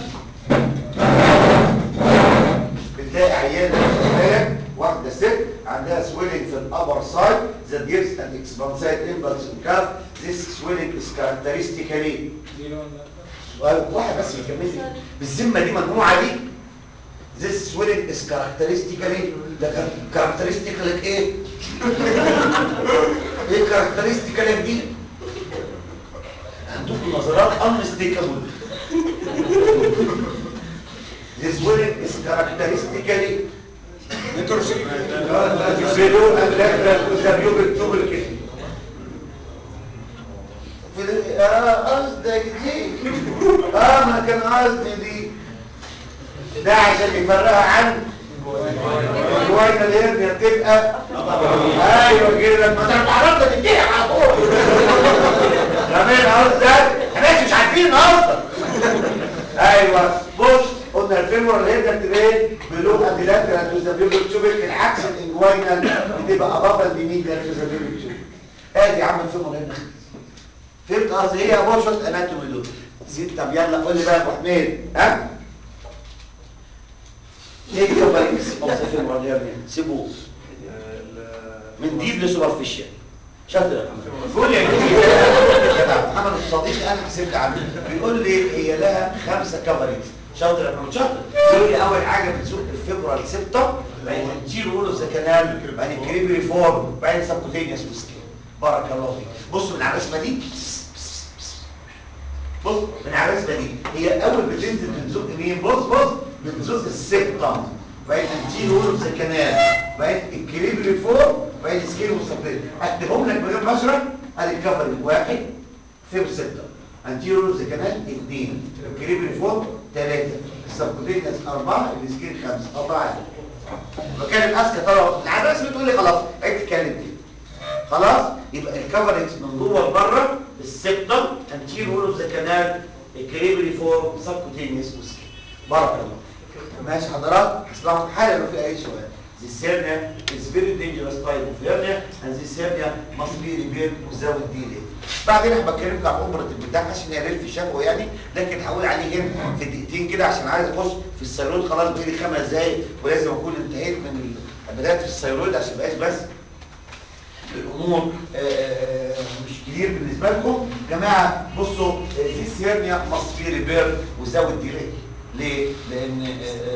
بتلاقي عيانه بالك واحده ست عندها swelling في الابر سايد that gives an expansile impulse on cuff this swelling is characteristically دي لون ده. واحد بس يكمل لي بالذمه دي مجموعه دي this swelling is characteristically ده كان characteristically ايه ايه characteristically دي عندكم نظرات unmistakable this swelling is characteristically بيقولوا اللاكرال وزابيوب التوبل كده في ال- اه قصدك دي اه ما انا كان قصدي دي ده عشان يفرقها عن الجوينة الهرنيا بتبقى ايوه كده لما انت اتعرضت تنتهي على طول فاهمين قصدك؟ احنا مش عارفين قصدك ايوه بص قلنا الفيمور الهرنيا بتبقى ايه؟ بلوغ ابيلاترال توزابيبل تشوبك العكس الانجوينال بتبقى ابابا الميديا توزابيبل تشوبك ادي يا عم الفيمور الهرنيا فهمت قصدي ايه يا ابو شويه اناتومي دول زيد طب يلا قول لي بقى يا ابو حميد ها ايه الكفايكس اوصف المرضيه سيبوه من ديب لسوبرفيشال شاطر يا محمد بيقول لي يا جدع محمد الصديق انا حسبت عنه بيقول لي هي لها خمسه كفريكس شاطر يا محمد شاطر بيقول لي اول حاجه بتسوق الفيبرال سيبتم بعدين الجير وول اوف ذا كانال بعدين الكريبري فورم بعدين سبكوتينيوس وسكين بارك الله فيك بص من على الرسمه دي بص من على الرسمه دي هي اول بتنزل بتزق مين بص بص بتزق السيبتم بعدين الجير وول اوف ذا كانال بعدين الكريبري فورم بعدين سكين وسبكوتينيوس اكتبهم لك بغير مشرط ادي الكفر واحد فيب سيبتم انتيرو ذا كانال اثنين الكريبري فورم ثلاثه السبكوتينيوس اربعه السكين خمسه اربعه بكلم اسكا طلع على الرسم تقول لي خلاص عيد تتكلم دي خلاص يبقى الكفرنج من جوه لبره السبتم انتير وول اوف ذا كانال الكريبري فور سبكوتينيوس وسكين بارك الله ماشي حضرات هسمعكم حالا لو في اي سؤال This hernia is very dangerous type of hernia and this hernia must be repaired without delay. بعدين انا بتكلمكم عن الاوبراتيف بتاعها عشان هي ريل في شكوى يعني لكن هقول عليه هنا في دقيقتين كده عشان عايز اخش في السيرويد خلاص بقالي خمس دقايق ولازم اكون انتهيت من بدايه في السيرويد عشان ما بقاش بس الامور آه، آه، مش كتير بالنسبه لكم جماعه بصوا ذيس هيرنيا ماست بي ريبير وزاوت ديلي ليه؟ لان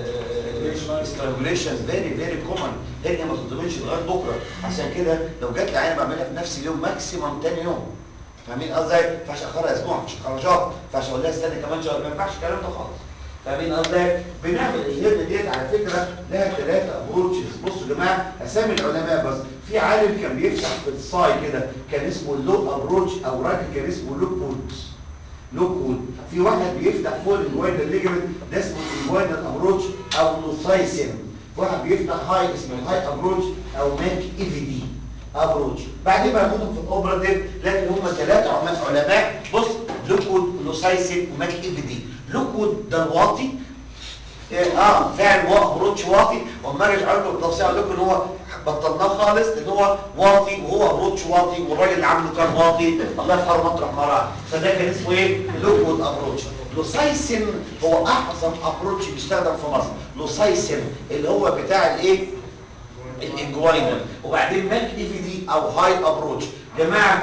استرانجوليشن فيري فيري كومن هيرنيا ما تضمنش لغايه بكره عشان كده لو جت لي عينه بعملها في نفس اليوم ماكسيمم تاني يوم فاهمين قصدي؟ ما ينفعش اخرها اسبوع ما ينفعش اخرها شهر ما ينفعش اقول لها استنى كمان شهر ما ينفعش الكلام ده خالص فاهمين قصدي؟ بنعمل الهرنيا ديت على فكره لها ثلاثه ابروتشز بصوا يا جماعه اسامي العلماء بس في عالم كان بيفتح في الصاي كده كان اسمه اللو ابروتش او راجل كان اسمه لوك وود لوك وود في واحد بيفتح فوق الجوينال ليجمنت ده اسمه الجوينال ابروتش او لوسايسن واحد بيفتح هاي اسمه هاي ابروتش او ماك اي في دي ابروتش بعدين باخدهم في الاوبراتيف لكن هم ثلاثه علماء علماء بص لوكود لوسايسن وماك اي في دي لوكود ده الواطي إيه، اه فعل وا- ابروتش واطي واما اجي اقول لكم بالتفصيل اقول لكم ان هو بطلناه خالص لان هو واطي وهو ابروتش واطي والراجل اللي عامله كان واطي الله يرحمه مطرح ما راح فده كان اسمه ايه لوكود ابروتش لوسايسن هو اعظم ابروتش بيستخدم في مصر لوسايسن اللي هو بتاع الايه الانجوينال وبعدين ماك اي في دي او هاي ابروتش جماعه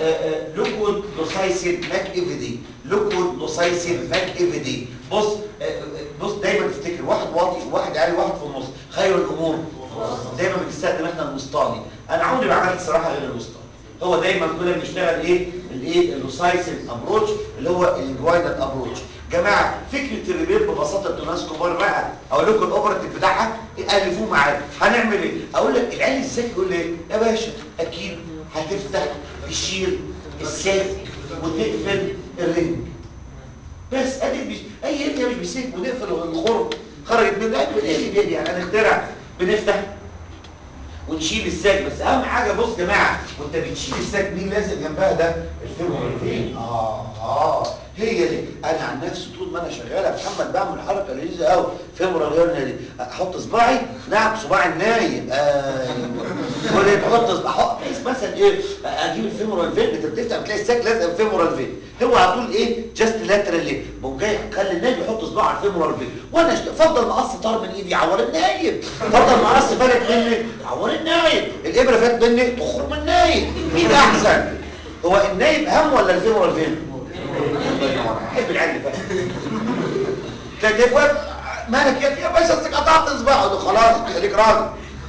لوكود لوسايسين ماك اي في دي لوكود لوسايسين ماك اي في دي بص آه، آه، بص دايما تفتكر واحد واطي وواحد عالي وواحد في النص خير الامور دايما بنستخدم احنا الوسطاني انا عمري ما عملت صراحه غير الوسطاني هو دايما كنا بنشتغل ايه الايه اللوسايسين ابروتش اللي هو الانجوينال ابروتش جماعه فكره الريبير ببساطه انتوا ناس كبار بقى اقول لكم الاوبراتيف بتاعها الفوه معايا هنعمل ايه اقول لك العيال ازاي يقول لي يا باشا اكيد هتفتح تشيل الساك وتقفل الرنج بس ادي مش اي هرنيا مش بيسيب ونقفل الخرم خرجت من القلب ايه اللي بيدي يعني هنخترع بنفتح ونشيل الساك بس اهم حاجه بص يا جماعه وانت بتشيل الساك مين لازق جنبها ده الفيمورالفين اه اه هي دي انا عن نفسي طول ما انا شغال يا محمد بعمل حركه لذيذه قوي فيمورال هيرنيا دي احط صباعي نعم صباعي النايم ايوه ولا تحط صباع احط بحيث مثلا ايه اجيب الفيمورال فين انت بتفتح بتلاقي الساك لازق الفيمورال فين هو على طول ايه جاست لاترال ليه بقوم جاي خلي النايم يحط صباعه على الفيمورال فين وانا اشت- فضل مقص طار من ايدي يعور النايم فضل مقص فلت مني يعور النايم الابره فات مني تخرج من النايم مين احسن هو النايم اهم ولا الفيمورال فين الله ينور احب العلم بقى تلاقي واقف مالك يا يا باشا انت قطعت صباعه ده خلاص خليك راجل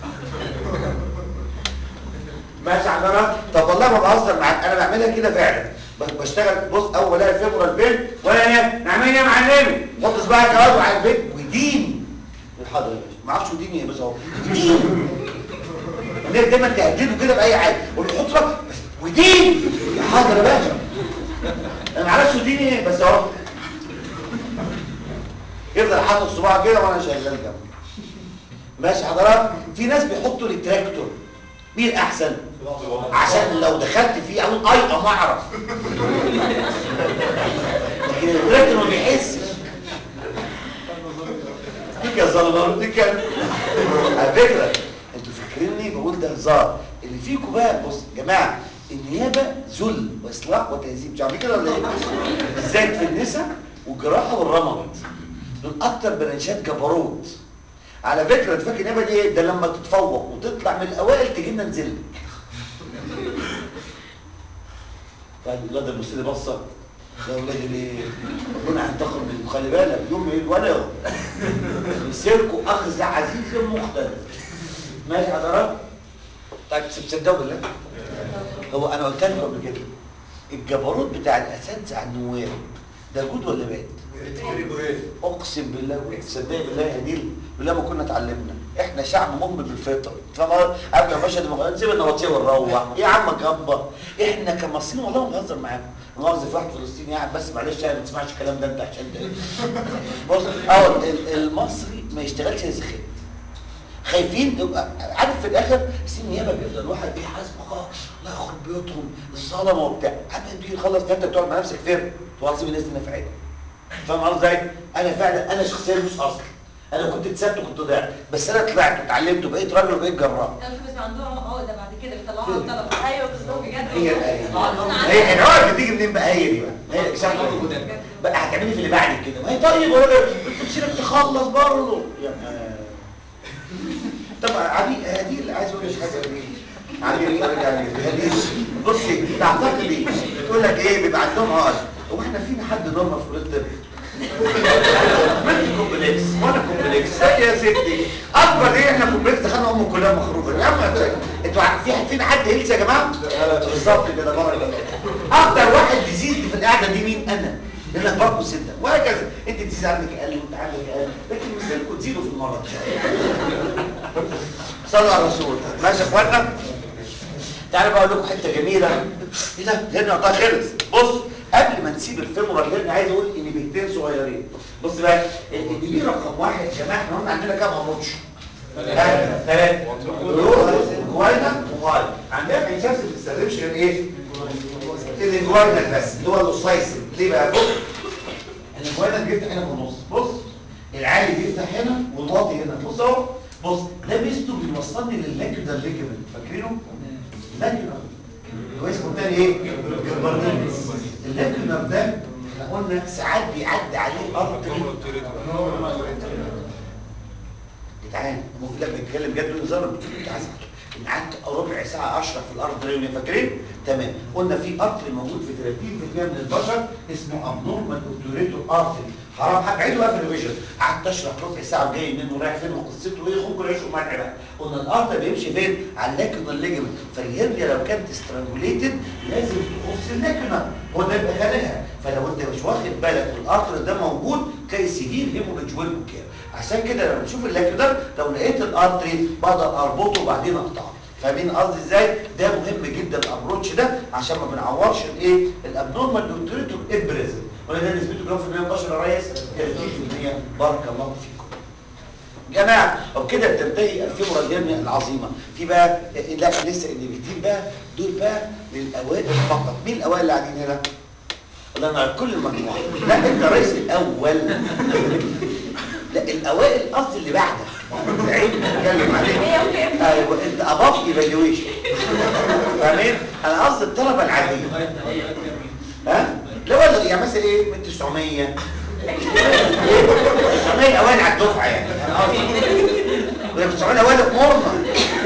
ماشي حضرتك طب والله ما بهزر معاك انا بعملها كده فعلا ب- بشتغل بص اول الاقي الفيبرال البيت ولا ايه نعمل ايه يا معلمي حط صباعك اهو على البيت ودين الحاضر يا باشا ما اعرفش ودين ايه بس اهو ودين الناس دايما تهدده كده باي حاجه قول له حط صباعك بس ودين يا حاضر يا باشا انا ما اعرفش ودين ايه بس اهو يفضل حاطط صباعه كده وانا شغال جنبه ماشي حضرتك في ناس بيحطوا ريتراكتور مين احسن عشان لو دخلت فيه اقول اي ما اعرف لكن الريتراكتور ما بيحسش ديك يا ظلمه ديك على فكره انتوا فاكريني بقول ده هزار اللي فيكم بقى بص يا جماعه النيابه ذل واصلاح وتهذيب مش عارفين كده ولا ايه بالذات في النساء والجراحه والرمد دول اكتر برانشات جبروت على فكره انت فاكر النيابه دي ايه ده لما تتفوق وتطلع من الاوائل تجي لنا نزلك طيب الواد المسلم بصه يا ولادي ليه ربنا هينتقم منكم خلي بالك يوم ايه ولا يوم يسيركوا اخذ عزيز مختلف ماشي حضرتك طيب تصدقوا بالله هو انا قلت لكم قبل كده الجبروت بتاع الاساتذه على النواب ده جود ولا باد اقسم بالله تصدقي بالله يا ديل بالله ما كنا اتعلمنا احنا شعب مؤمن بالفطر فاهم قبل ما مشهد المغرب نسيب النبطيه ونروح يا عم كبه احنا كمصريين والله ما بهزر معاكم مؤاخذه في واحد فلسطيني قاعد بس معلش يعني ما تسمعش الكلام ده انت عشان ده بص اه ال- المصري ما يشتغلش زي خير خايفين يبقى عارف في الاخر سين نيابه بيفضل الواحد بيحاسب اه الله يخرب بيوتهم الظلمه وبتاع عم تيجي تخلص فانت بتقعد مع نفسك فين توظف الناس دي نفعتها فاهم قصدي ازاي انا فعلا انا شخصيا مش اصلي انا كنت اتسبت وكنت ضيعت بس انا طلعت واتعلمت وبقيت راجل وبقيت جراح بس عندهم عقده بعد كده بيطلعوها إيه؟ الطلبه ايوه بالظبط بجد هي والله. هي العقد بتيجي منين بقى هي دي بقى هي شكل بقى هتعملي في اللي بعد كده ما هي طيب ولا تمشيلك تخلص برضه يعني طبعا عادي هدي اللي عايز اقول لك حاجه عادي اللي ارجع هدي بصي تعتقد ايه تقول لك ايه بيبقى عندهم عقد هو احنا فينا حد نورمال في كليه الطب ما انت كومبلكس وانا كومبلكس يا ستي اكبر ايه احنا كومبلكس دخلنا ام كلها مخروبه يا عم انتوا عارفين فينا حد هيلث يا جماعه بالظبط كده بره اكتر واحد ديزيز في القعده دي مين انا لانك برضه سنه وهكذا انت تزيد عندك اقل وانت عندك اقل لكن مثلكم تزيدوا في المرض ان شاء الله صلوا على الرسول ماشي يا اخوانا تعالوا بقى اقول لكم حته جميله ايه ده هنا وقتها خلص بص قبل ما نسيب الفيمورال هيرن عايز اقول ان بيتين صغيرين بص بقى ان دي رقم واحد يا جماعه احنا قلنا عندنا كام هرمونش ثلاثة جواينا وموايل عندنا في الشمس ما بتستخدمش غير ايه؟ الجواينا بس اللي هو الاوسايسن ليه بقى بص الجواينا بيفتح هنا في النص بص العالي بيفتح هنا والواطي هنا بص اهو بص ده ميزته بيوصلني لللاكيودال ليجمنت فاكرينه؟ اللاكيودال هو اسمه التاني ايه؟ البرنيمس اللاكيودال ده احنا قلنا ساعات بيعدي عليه ارتري جدعان ممكن لك بيتكلم جد وهزار انت عايز ان قعدت ربع ساعه اشرح في الارض ريوني فاكرين تمام قلنا في ارتري موجود في 30% من البشر اسمه ابنورمال اوبتوريتور ارتري حرام حاجه عيد بقى في الريفيجن قعدت اشرح ربع ساعه وجاي منه رايح فين وقصته ايه خد كل عيش وملح بقى قلنا الارتري بيمشي فين على اللاكيونال ليجمنت فالهرنيا لو كانت استرانجوليتد لازم تخص اللاكيونال هو ده يبقى خانقها فلو انت مش واخد بالك والارتري ده موجود تلاقي سيفير هيموريدج ويلبوكير عشان كده لما تشوف اللاكيودر لو لقيت الارتري بقدر اربطه وبعدين اقطعه فاهمين قصدي ازاي ده مهم جدا الابروتش ده عشان ما بنعورش الايه الابنورمال دوكتوريتور ابريزم ولا ده نسبته كام في المية بشر يا ريس 30% بارك الله فيكم جماعه وبكده بتنتهي الفيمورال هيرنيا العظيمه في بقى لا لسه اللي بيتين بقى دول بقى للاوائل فقط مين الاوائل اللي قاعدين هنا الله ينور كل المجموعه لا انت رئيس الاول لا الاوائل قصدي اللي بعدك العيب بتكلم عليك ايوه انت اباف ايفالويشن فاهمين انا قصدي الطلبه العاديه ها لا ولا يعني مثلا ايه من 900 900 اوائل على الدفعه يعني انا قصدي ولا 900 اوائل في مرمى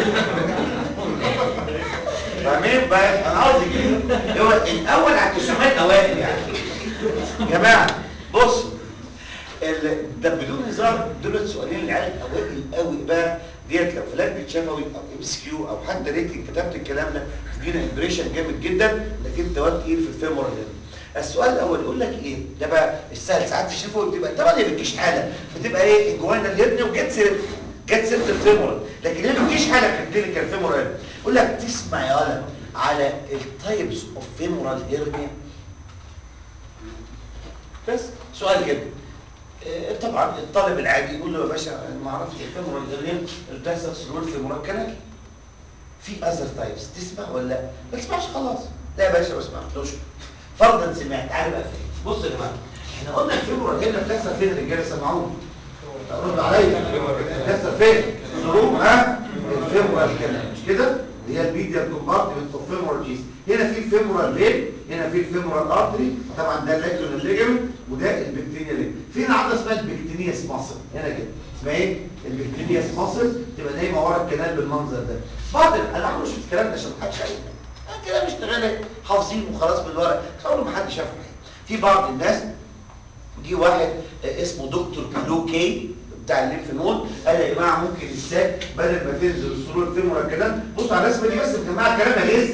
فاهمين بقى انا قصدي كده اللي هو الاول على 900 اوائل يعني يا جماعه بصوا ال- ده بدون هزار دول السؤالين العيال الاوائل قوي بقى ديت لو فلان شفوي او ام اس كيو او حتى ريتنج كتبت الكلام ده تدينا امبريشن جامد جدا انك انت واد تقيل في الفيمورال هنا السؤال الاول يقول لك ايه ده بقى السهل ساعات في الشفوي بتبقى طبعا هي بتجيش حاله بتبقى ايه الجوانا الهرني وجت سيرت جت سيرت الفيمورال لكن هي ما بتجيش حاله في الكلينيكال فيمورال يقول لك تسمع يا ولد على التايبس اوف فيمورال هيرنيا بس سؤال كده آه، طبعا الطالب العادي يقول له يا باشا أنا ما اعرفش الفيمورال هيرنيا اللي بتحصل سلول فيمورال كانال في اذر تايبس تسمع ولا لا؟ ما تسمعش خلاص لا يا باشا ما سمعتوش فرضا سمعت تعالى بقى فين بص يا جماعه احنا قلنا الفيمورال هنا بتحصل فين الرجاله سمعوني رد عليا بتحصل فين؟ ظروف ها؟ الفيمورال كانال مش كده؟ اللي هي الميديال كومبارتمنت اوف فيمورال جيس هنا في الفيمورال فين هنا في الفيمورال ارتري طبعا ده اللاكرون ليجمنت وده البكتيريا ليجمنت في عضله اسمها البكتيرياس ماسل هنا كده اسمها ايه البكتيرياس ماسل تبقى نايمه ورا الكنال بالمنظر ده بعض ال- انا عمري ما شفت الكلام ده عشان ما حدش عارف كلام اشتغال حافظين وخلاص بالورق بس عمره ما حد شافه في بعض الناس جه واحد آه، اسمه دكتور كلوكي بتاع الليمف نود قال يا جماعه ممكن الساك بدل ما تنزل السرور الفيمورال الكلام بصوا على الرسمه دي بس يا جماعه الكلام هيهز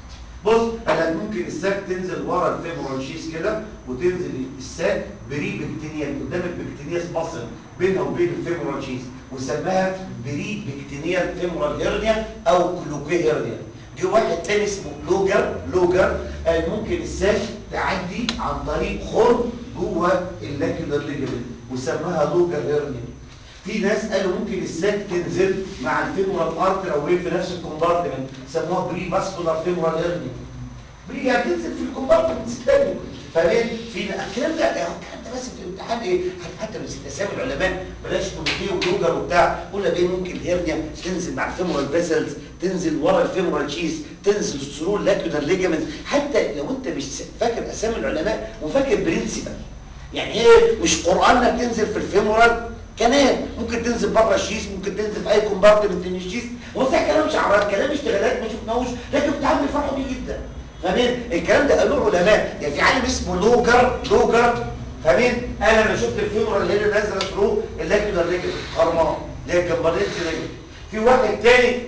بص قال لك ممكن الساك تنزل ورا الفيمورال شيس كده وتنزل الساك بري بكتينيا قدام البكتينياس مصر بينها وبين الفيمورال شيس وسماها بري بكتينيا فيمورال هيرنيا او كلوكي هيرنيا جه واحد تاني اسمه لوجر لوجر قال ممكن الساك تعدي عن طريق خرم جوه اللاكيولار ليجمنت وسماها لوجر هيرنيا في ناس قالوا ممكن الساك تنزل مع الفيمورال ارتر او في نفس الكومبارتمنت سموها بري فاسكولار فيمورال هيرنيا بري يعني تنزل في الكومبارتمنت الثاني فاهمين في الكلام ده يعني الكلام ده بس في الامتحان ايه حتى لو نسيت اسامي العلماء بلاش كونتي ولوجر وبتاع قول لك ايه ممكن الهيرنيا تنزل مع الفيمورال فيسلز تنزل ورا الفيمورال شيس تنزل ثرو لاكيولار ليجامنت حتى لو انت مش فاكر اسامي العلماء وفاكر برنسبل يعني ايه مش قراننا بتنزل في الفيمورال كنال ممكن تنزل بره الشيس ممكن تنزل في اي كومبارتمنت من الشيس هو في كلام شعارات كلام اشتغالات ما شفناهوش لكن بتعمل فرحوا بيه جدا فاهمين الكلام ده قالوه علماء يعني في عالم اسمه لوجر لوجر فاهمين انا لما شفت الفيمورال هنا نازله ثرو اللاكيولار ليجمنت خرمان اللي هي الجمبريت ليجمنت في واحد تاني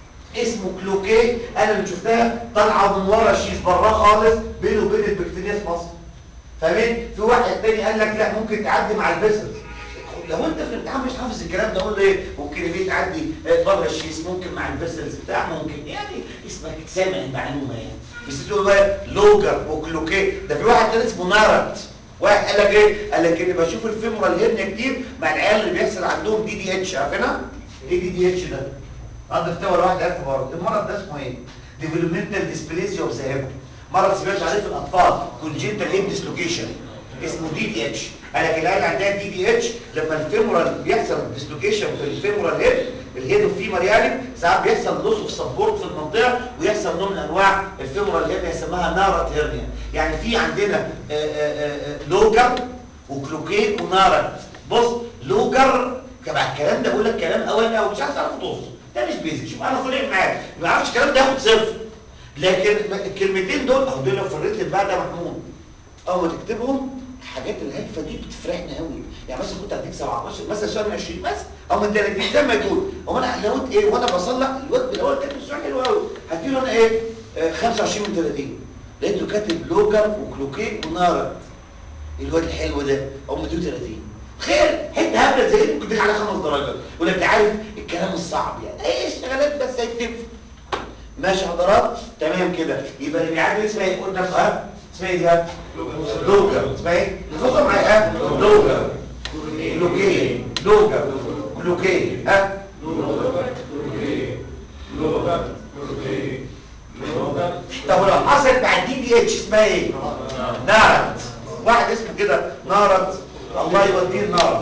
اسمه كلوكي انا اللي شفتها طالعه من ورا الشيس براه خالص بينه وبين البكتيرياس مصر فاهمين في واحد تاني قال لك لا ممكن تعدي مع الفيسلز لو انت في الامتحان مش حافظ الكلام ده قول له ايه ممكن ايه تعدي آه، بره الشيس ممكن مع الفيسلز بتاع ممكن يعني اسمك سامع المعلومه يعني بس تقول بقى لوجر وكلوكي ده في واحد تاني اسمه نارت واحد قال لك ايه قال لك اني بشوف الفيمورال هيرنيا كتير مع العيال اللي بيحصل عندهم دي دي اتش عارفينها ايه دي دي اتش ده اضف ولا واحد عارف برضه المرض ده اسمه ايه ديفلوبمنتال ديسبليسيا اوف ذا مرض سمعت عليه في الاطفال كونجنتال هيب ديسلوكيشن اسمه دي دي اتش قال لك العيال عندها دي دي اتش لما الفيمورال بيحصل ديسلوكيشن في الفيمورال هيب الهيد اوف فيمر يعني ساعات بيحصل لوس اوف سبورت في المنطقه ويحصل نوع من انواع الفيمورال هيرنيا يسموها نارت هيرنيا يعني في عندنا آه، آه، آه، لوجر وكلوكي ونارت بص لوجر تبع الكلام ده بقول لك كلام اول او مش عايز اعرف توصل ده مش بيزك شوف انا صريح معاك ما يعرفش الكلام ده ياخد صفر لكن الكلمتين دول اهو دول لو في الريتم بقى ده محمود اول ما تكتبهم الحاجات الهادفه دي بتفرحنا قوي يعني مثلا كنت هديك 17 مثلا سؤال من 20 بس او من 30 زي ما تقول هو انا لو انت ايه وانا بصلح الواد الاول كاتب السؤال حلو قوي هديله انا ايه آه 25 من 30 لقيته كاتب لوجر وكلوكي ونارت الواد الحلو ده او مديله 30 تخيل حته هبله زي دي ممكن تديك على خمس درجات ولا انت عارف الكلام الصعب يعني اي اشتغالات بس هيكتب ماشي حضرات تمام كده يبقى اللي بيعدي اسمها ايه قلنا ها اسمها ايه دي ها لوجر اسمها ايه فكر معايا ها لوجر لوكي لوجر لوكي ها طب ولو حصلت مع الدي دي اتش اسمها ايه نارت واحد اسمه كده نارت الله يوديه النار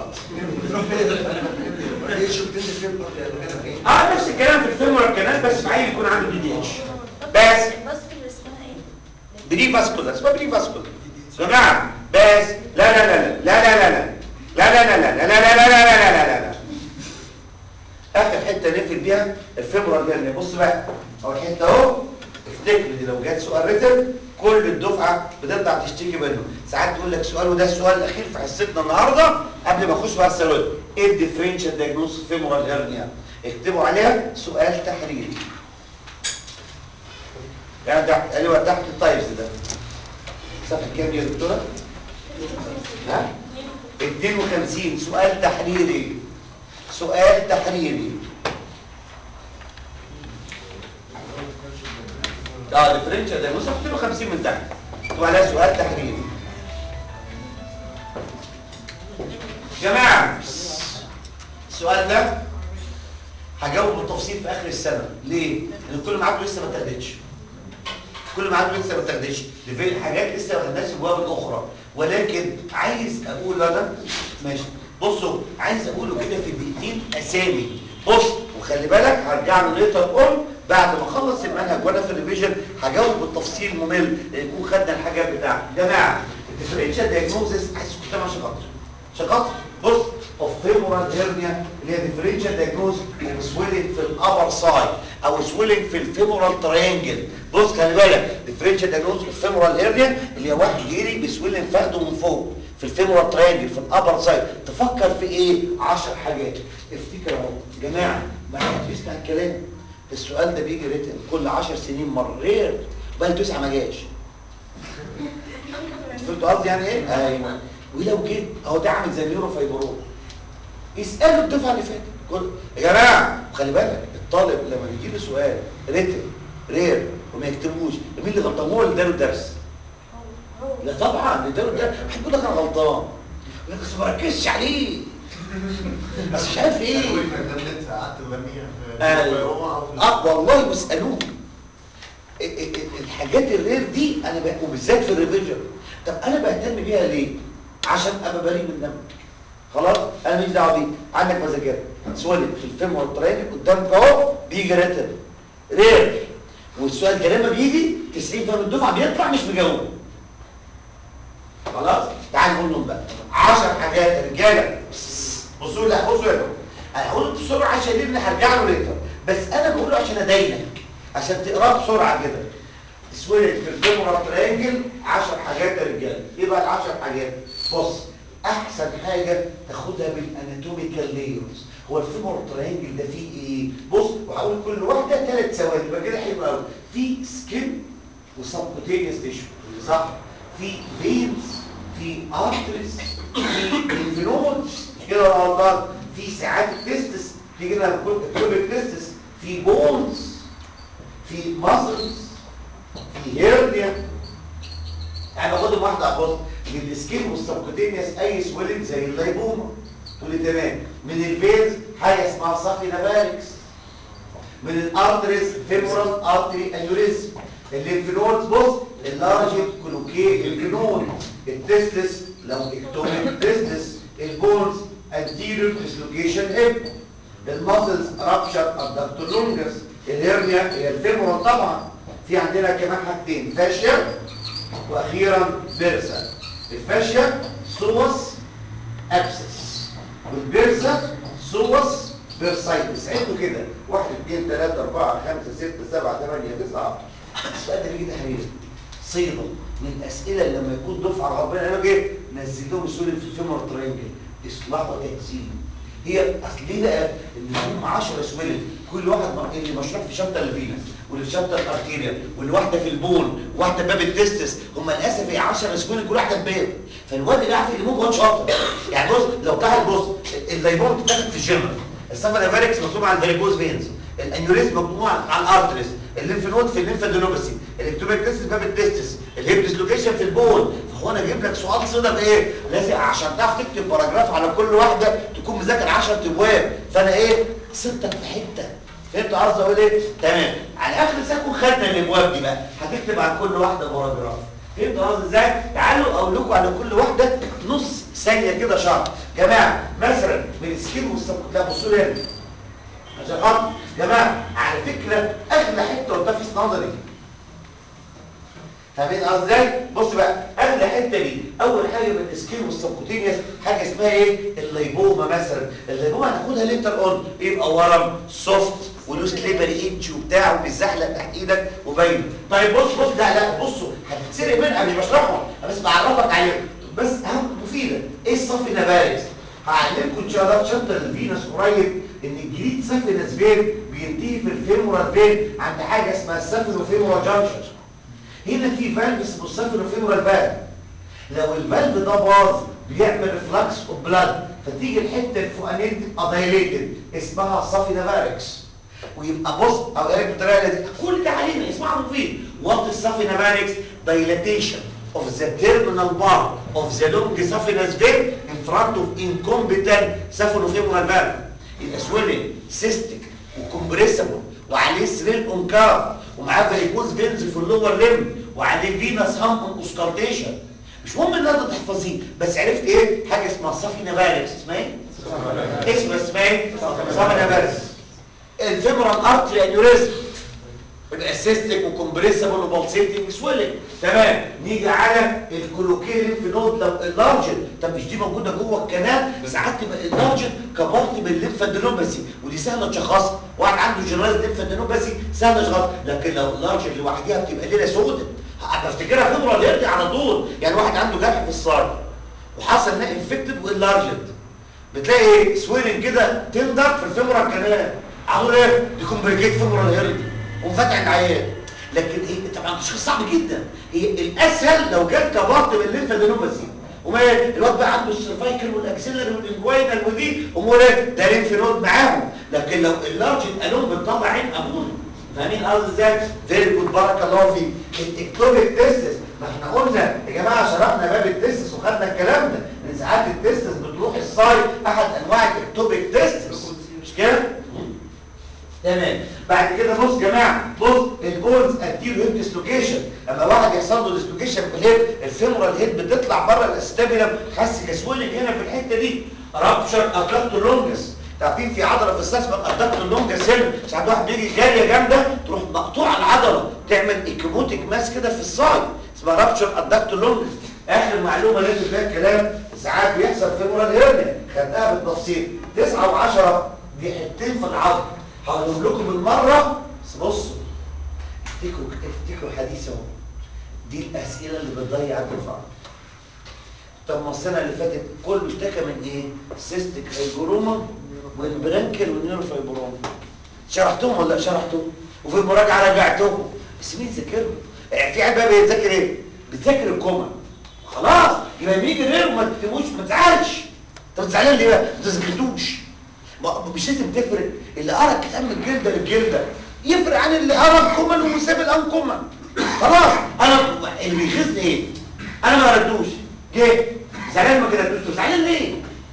ايه شو بتنزل فين المكان فين اه نفس الكلام في الفيلم والكلام بس عيل يكون عنده دي دي اتش بس الباسكل اسمها ايه؟ بري فاسكولار اسمها بري فاسكولار يا جماعه بس لا لا لا لا لا لا لا لا لا لا لا لا لا لا لا لا لا لا لا اخر حته نقفل بيها الفيبرال اللي بص بقى اول حته اهو افتكر دي لو جت سؤال ريتم كل الدفعه بتطلع تشتكي منه ساعات تقول لك سؤال وده السؤال الاخير في حصتنا النهارده قبل ما اخش بقى السؤال ايه الديفرنشال دايجنوستس فيمورال هيرنيا اكتبوا عليها سؤال تحريري يعني تحت ايوه تحت التايبس ده صفحه كام يا دكتوره ها 52 سؤال تحريري سؤال تحريري اه ديفرنشال ده نص 52 من تحت وعلى سؤال تحريري جماعه السؤال ده هجاوب بالتفصيل في اخر السنه ليه لان كل معاكم لسه ما اتاخدتش كل معاكم لسه ما اتاخدتش دي في حاجات لسه ما خدناش الجواب الاخرى ولكن عايز اقول انا ماشي بصوا عايز اقوله كده في دقيقتين اسامي بص وخلي بالك هرجع له ليتر اون بعد ما اخلص المنهج وانا في الريفيجن هجاوب بالتفصيل ممل لان يكون خدنا الحاجات بتاعتي يا جماعه الديفرنشال دايجنوزس عايز كنت عشان خاطر عشان خاطر بص اوف فيمورال هيرنيا اللي هي ديفرنشال دايجنوز وسويلنج في الابر سايد او سويلنج في الفيمورال تريانجل بص خلي بالك ديفرنشال دايجنوز اوف فيمورال هيرنيا اللي هي واحد جيري بسويلنج فخده من فوق في الفيمورال تريانجل في الابر سايد تفكر في ايه 10 حاجات افتكر اهو يا جماعه ما حدش يسمع الكلام السؤال ده بيجي ريتن كل 10 سنين مره رير بقى تسعه ما جاش فهمتوا قصدي يعني ايه ايوه ولو جه اهو ده عامل زي اليورو فايبرون اسالوا الدفعه اللي فاتت كل يا جماعه خلي بالك الطالب لما بيجي له سؤال ريتن رير وما يكتبوش مين اللي غلطان هو اللي اداله الدرس هو لا طبعا اللي اداله الدرس هيقول لك انا غلطان يقول لك بس ما ركزش عليه بس مش عارف ايه قعدت تغنيها في ايوه روما او في اه والله واسالوه ال- ال- ال- الحاجات الرير دي انا ب... وبالذات في الريفيجن طب انا بهتم بيها ليه عشان ابقى بريء من دمك خلاص انا ماليش دعوه بيه عندك مذاكره سؤالك في الفيلم والتريننج قدامك اهو بيجي رتب رير والسؤال ده لما بيجي 90% من الدفعه بيطلع مش مجاوب خلاص تعال نقول لهم بقى 10 حاجات يا رجاله بصوا لا بصوا يا جماعه انا هقول بسرعه عشان اللي هرجع له ليتر بس انا بقوله عشان ادينك عشان تقراه بسرعه كده سويلت في الفيمورال ترينجل 10 حاجات يا رجاله ايه بقى ال 10 حاجات بص احسن حاجه تاخدها بالاناتوميكال لايرز هو الفيمورال ترينجل ده فيه ايه بص وهقول كل واحده ثلاث ثواني يبقى كده حلو قوي في سكين وسبكوتينيوس تيشو صح في فينز في ارتريز في انفلونز كده ولا غلطان في ساعات التستس تيجي لنا كوبيك تستس في بونز في ماسلز في هيرنيا انا باخدهم واحده ابص من السكين والسبكوتينيوس اي سويلنج زي اللايبوما تقول لي تمام من الفينز حاجه اسمها صافي نافاريكس من الارتريز فيمورال ارتري انيوريزم الليمفنودز بص اللارج كلوكي الجنون التستس لو اكتوميك تستس البونز anterior dislocation hip الماسلز رابشر الدكتور لونجس الهرنيا هي الفيمورال طبعا في عندنا كمان حاجتين فاشيا واخيرا بيرسا الفاشيا سوس ابسس والبيرسا سوس بيرسايتس عدوا كده 1 2 3 4 5 6 7 8 9 السؤال ده بيجي ده حبيبي صيغه من الاسئله اللي لما يكون دفعه ربنا قالوا ايه نزلوهم السوري في الفيمور ترينجل اصلاح وتهذيب هي اصل ليه بقى ان هم 10 سويلت كل واحد م- اللي مشروع في شابتر الفينس واللي في شابتر الارتيريا واللي واحده في البون وواحده باب التستس هم للاسف هي 10 سويلت كل واحده بباب فالواد اللي قاعد في اليمين واد شاطر يعني بص لو تحت بص الليمون بتاخد في الجنرال السفرافاريكس مكتوب على الفاريكوز فينز الانيوريزم مكتوب على على الارتريز الليمف نود في الليمفادينوباسي الكتوبيك تستس باب التستس الهيب ديسلوكيشن في البون فهو انا اجيب لك سؤال صدى بايه لازم عشان تعرف تكتب باراجراف على كل واحده تكون مذاكر 10 ابواب فانا ايه صدتك في حته فهمت قصدي اقول ايه تمام على اخر سكون خدنا الابواب دي بقى هتكتب عن كل واحده باراجراف فهمت قصدي ازاي تعالوا اقول لكم على كل واحده نص ثانيه كده شرح جماعه مثلا من السكين والسبق لا بصوا لي هنا عشان خاطر جماعه على فكره اغلى حته قدام في نظري فاهمين قصدي ازاي بص بقى اغلى حته دي اول حاجه من السكين والسبكوتينيوس حاجه اسمها ايه الليبوما مثلا الليبوما هناخدها ليتر اون يبقى ورم سوفت ولوس ليبري ايدج وبتاع وبيزحلق تحت ايدك وباين طيب بص بص لا لا بصوا هتتسرق منها مش بشرحهم أنا بس بعرفك عليهم بس اهم مفيده ايه الصف النبارس هعلمكم ان شاء الله في شابتر الفينس قريب ان الجريد سافينس فين بينتهي في الفيمورال فين عند حاجه اسمها السافينو فيمورال جانكشن هنا في فالف اسمه السافينو فيمورال فالف لو الفالف ده باظ بيعمل ريفلكس اوف بلاد فتيجي الحته الفوقانيه تبقى دايليتد اسمها صافي نافاركس ويبقى بص او قالك بالطريقه دي كل ده علينا اسمعوا مفيد وات الصافي نافاركس دايلاتيشن of the terminal bar of the long saphenous vein in front of incompetent saphenofemoral valve يبقى swelling cystic وكمبريسبل وعليه سريل اونكاف ومعاه فاريكوز فينز في اللور ليم وعليه فينس هامبون اوسكالتيشن مش مهم ان انت تحفظيه بس عرفت ايه حاجه اسمها صافينا فاركس اسمها ايه اسمها اسمها ايه صافينا فاركس الفيمورال ارتري انيوريزم يبقى سيستيك وكمبريسبل وبلسيتنج سويلنج تمام نيجي على الكولوكي ليمف نود لو اللارجن طب مش دي موجوده جوه الكنال ساعات تبقى اللارجن كبارت من الليمفادينوباسي ودي سهله تشخصها واحد عنده جنرايز ليمفادينوباسي سهله تشخصها لكن لو اللارجن لوحدها بتبقى ليله سودة هتفتكرها فيبرال هيرد على طول يعني واحد عنده جرح في الصاج وحصل انها انفكتد واللارجن بتلاقي ايه سويلنج كده تندر في الفيمورال كانال عملوا ايه دي كومبليكيت فيمورال هيرد وفتح العيان لكن هي طبعا تشخيص صعب جدا هي الاسهل لو جت كبارت من الليمفادينوباسي وما الواد بقى عنده السيرفايكل والاكسلري والانجوينال ودي امور ايه ده ليمف نود معاهم لكن لو اللارج الالوم بتطلع عين ابونا فاهمين قصدي ازاي فيري جود بارك الله فيك التكتوبيك تيستس ما احنا قلنا يا جماعه شرحنا باب التيستس وخدنا الكلام ده ان ساعات التيستس بتروح الصاي احد انواع التكتوبيك تيستس مش كده تمام بعد كده بص يا جماعه بص البولز انتيريو هيب ديسلوكيشن اما واحد يحصل له ديسلوكيشن في الهيب الفيمورال هيد بتطلع بره الاستابيلم حاسس كسويلنج هنا في الحته دي رابشر ابدكتور لونجس تعرفين في عضله في الساسبه ابدكتور لونجس هنا ساعات واحد بيجي جاريه جامده تروح مقطوعه العضله تعمل ايكيموتيك ماس كده في الصاي اسمها رابشر ابدكتور لونجس اخر معلومه لازم فيها الكلام ساعات بيحصل فيمورال هيرنيا خدناها بالتفصيل 9 و10 دي حتتين في العظم هقول لكم بالمره بس بصوا افتكروا افتكروا حديثي اهو دي الاسئله اللي بتضيع الدفعه طب ما السنه اللي فاتت كله اشتكى من ايه سيستيك هيجروما والبرانكل والنيوروفايبروما شرحتهم ولا لا شرحتهم وفي المراجعه راجعتهم بس مين ذاكرهم يعني في عيال بقى بيذاكر ايه بتذاكر الكومن خلاص يبقى بيجي غير ما تكتبوش ما تزعلش طب زعلان ليه بقى ما تذاكرتوش مش لازم تفرق اللي قرا الكتاب من جلده للجلده يفرق عن اللي قرا الكومن وساب الانكومن خلاص انا اللي بيغيظني ايه انا ما قريتوش جه زعلان ما قريتوش زعلان ليه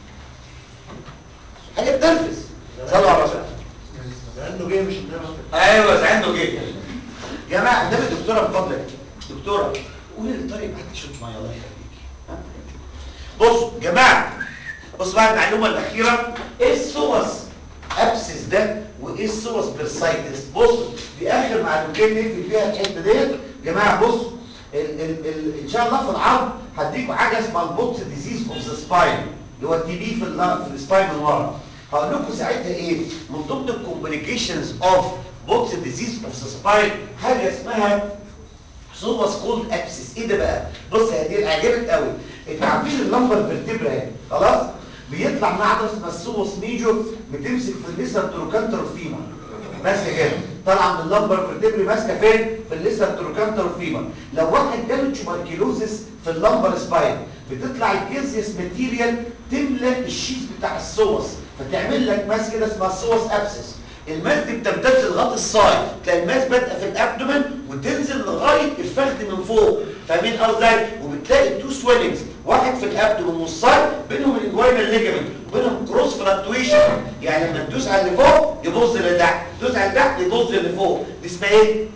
حاجه بتنرفز صلوا على الرسول لانه جاي مش انما ايوه زعلان جه يا جماعه قدام الدكتوره بفضلك دكتوره قولي للطريق بعد شوط ميه الله يخليكي ها؟ بصوا يا جماعه بص بقى المعلومه الاخيره ايه السوس ابسس ده وايه السوس بيرسايتس بص دي اخر معلومتين نقفل فيها الحته ديت يا جماعه بص ال ال ال ان شاء الله في العرض هديكم حاجه اسمها البوكس ديزيز اوف ذا سباين اللي هو التي بي في ال- في السباين من ورا هقول لكم ساعتها ايه من ضمن الكومبليكيشنز اوف بوكس ديزيز اوف ذا سباين حاجه اسمها سوبس كولد ابسس ايه ده بقى بص يا دي عجبت قوي انتوا عارفين اللمبر فيرتبرا اهي خلاص بيطلع من عضله اسمها السوبس ميجور بتمسك في الليسر تروكانتر فيما ماسكه كده طالعه من اللمبر فيرتبري ماسكه فين في الليسر تروكانتر فيما لو واحد جاله تشوبركيلوزس في اللمبر سباين بتطلع الكيزيس ماتيريال تملى الشيز بتاع السوس فتعمل لك ماس كده اسمها السوس ابسس الماس دي بتمتد لغايه الصاي تلاقي الماس بادئه في الابدومن وتنزل لغايه الفخذ من فوق فاهمين قصدي ازاي وبتلاقي تو سويلنجز واحد في الابدومن والصاي بينهم الانجوينال ليجمنت وبينهم كروس فلكتويشن يعني لما تدوس على اللي فوق يبص لتحت تدوس على تحت يبص لفوق دي اسمها ايه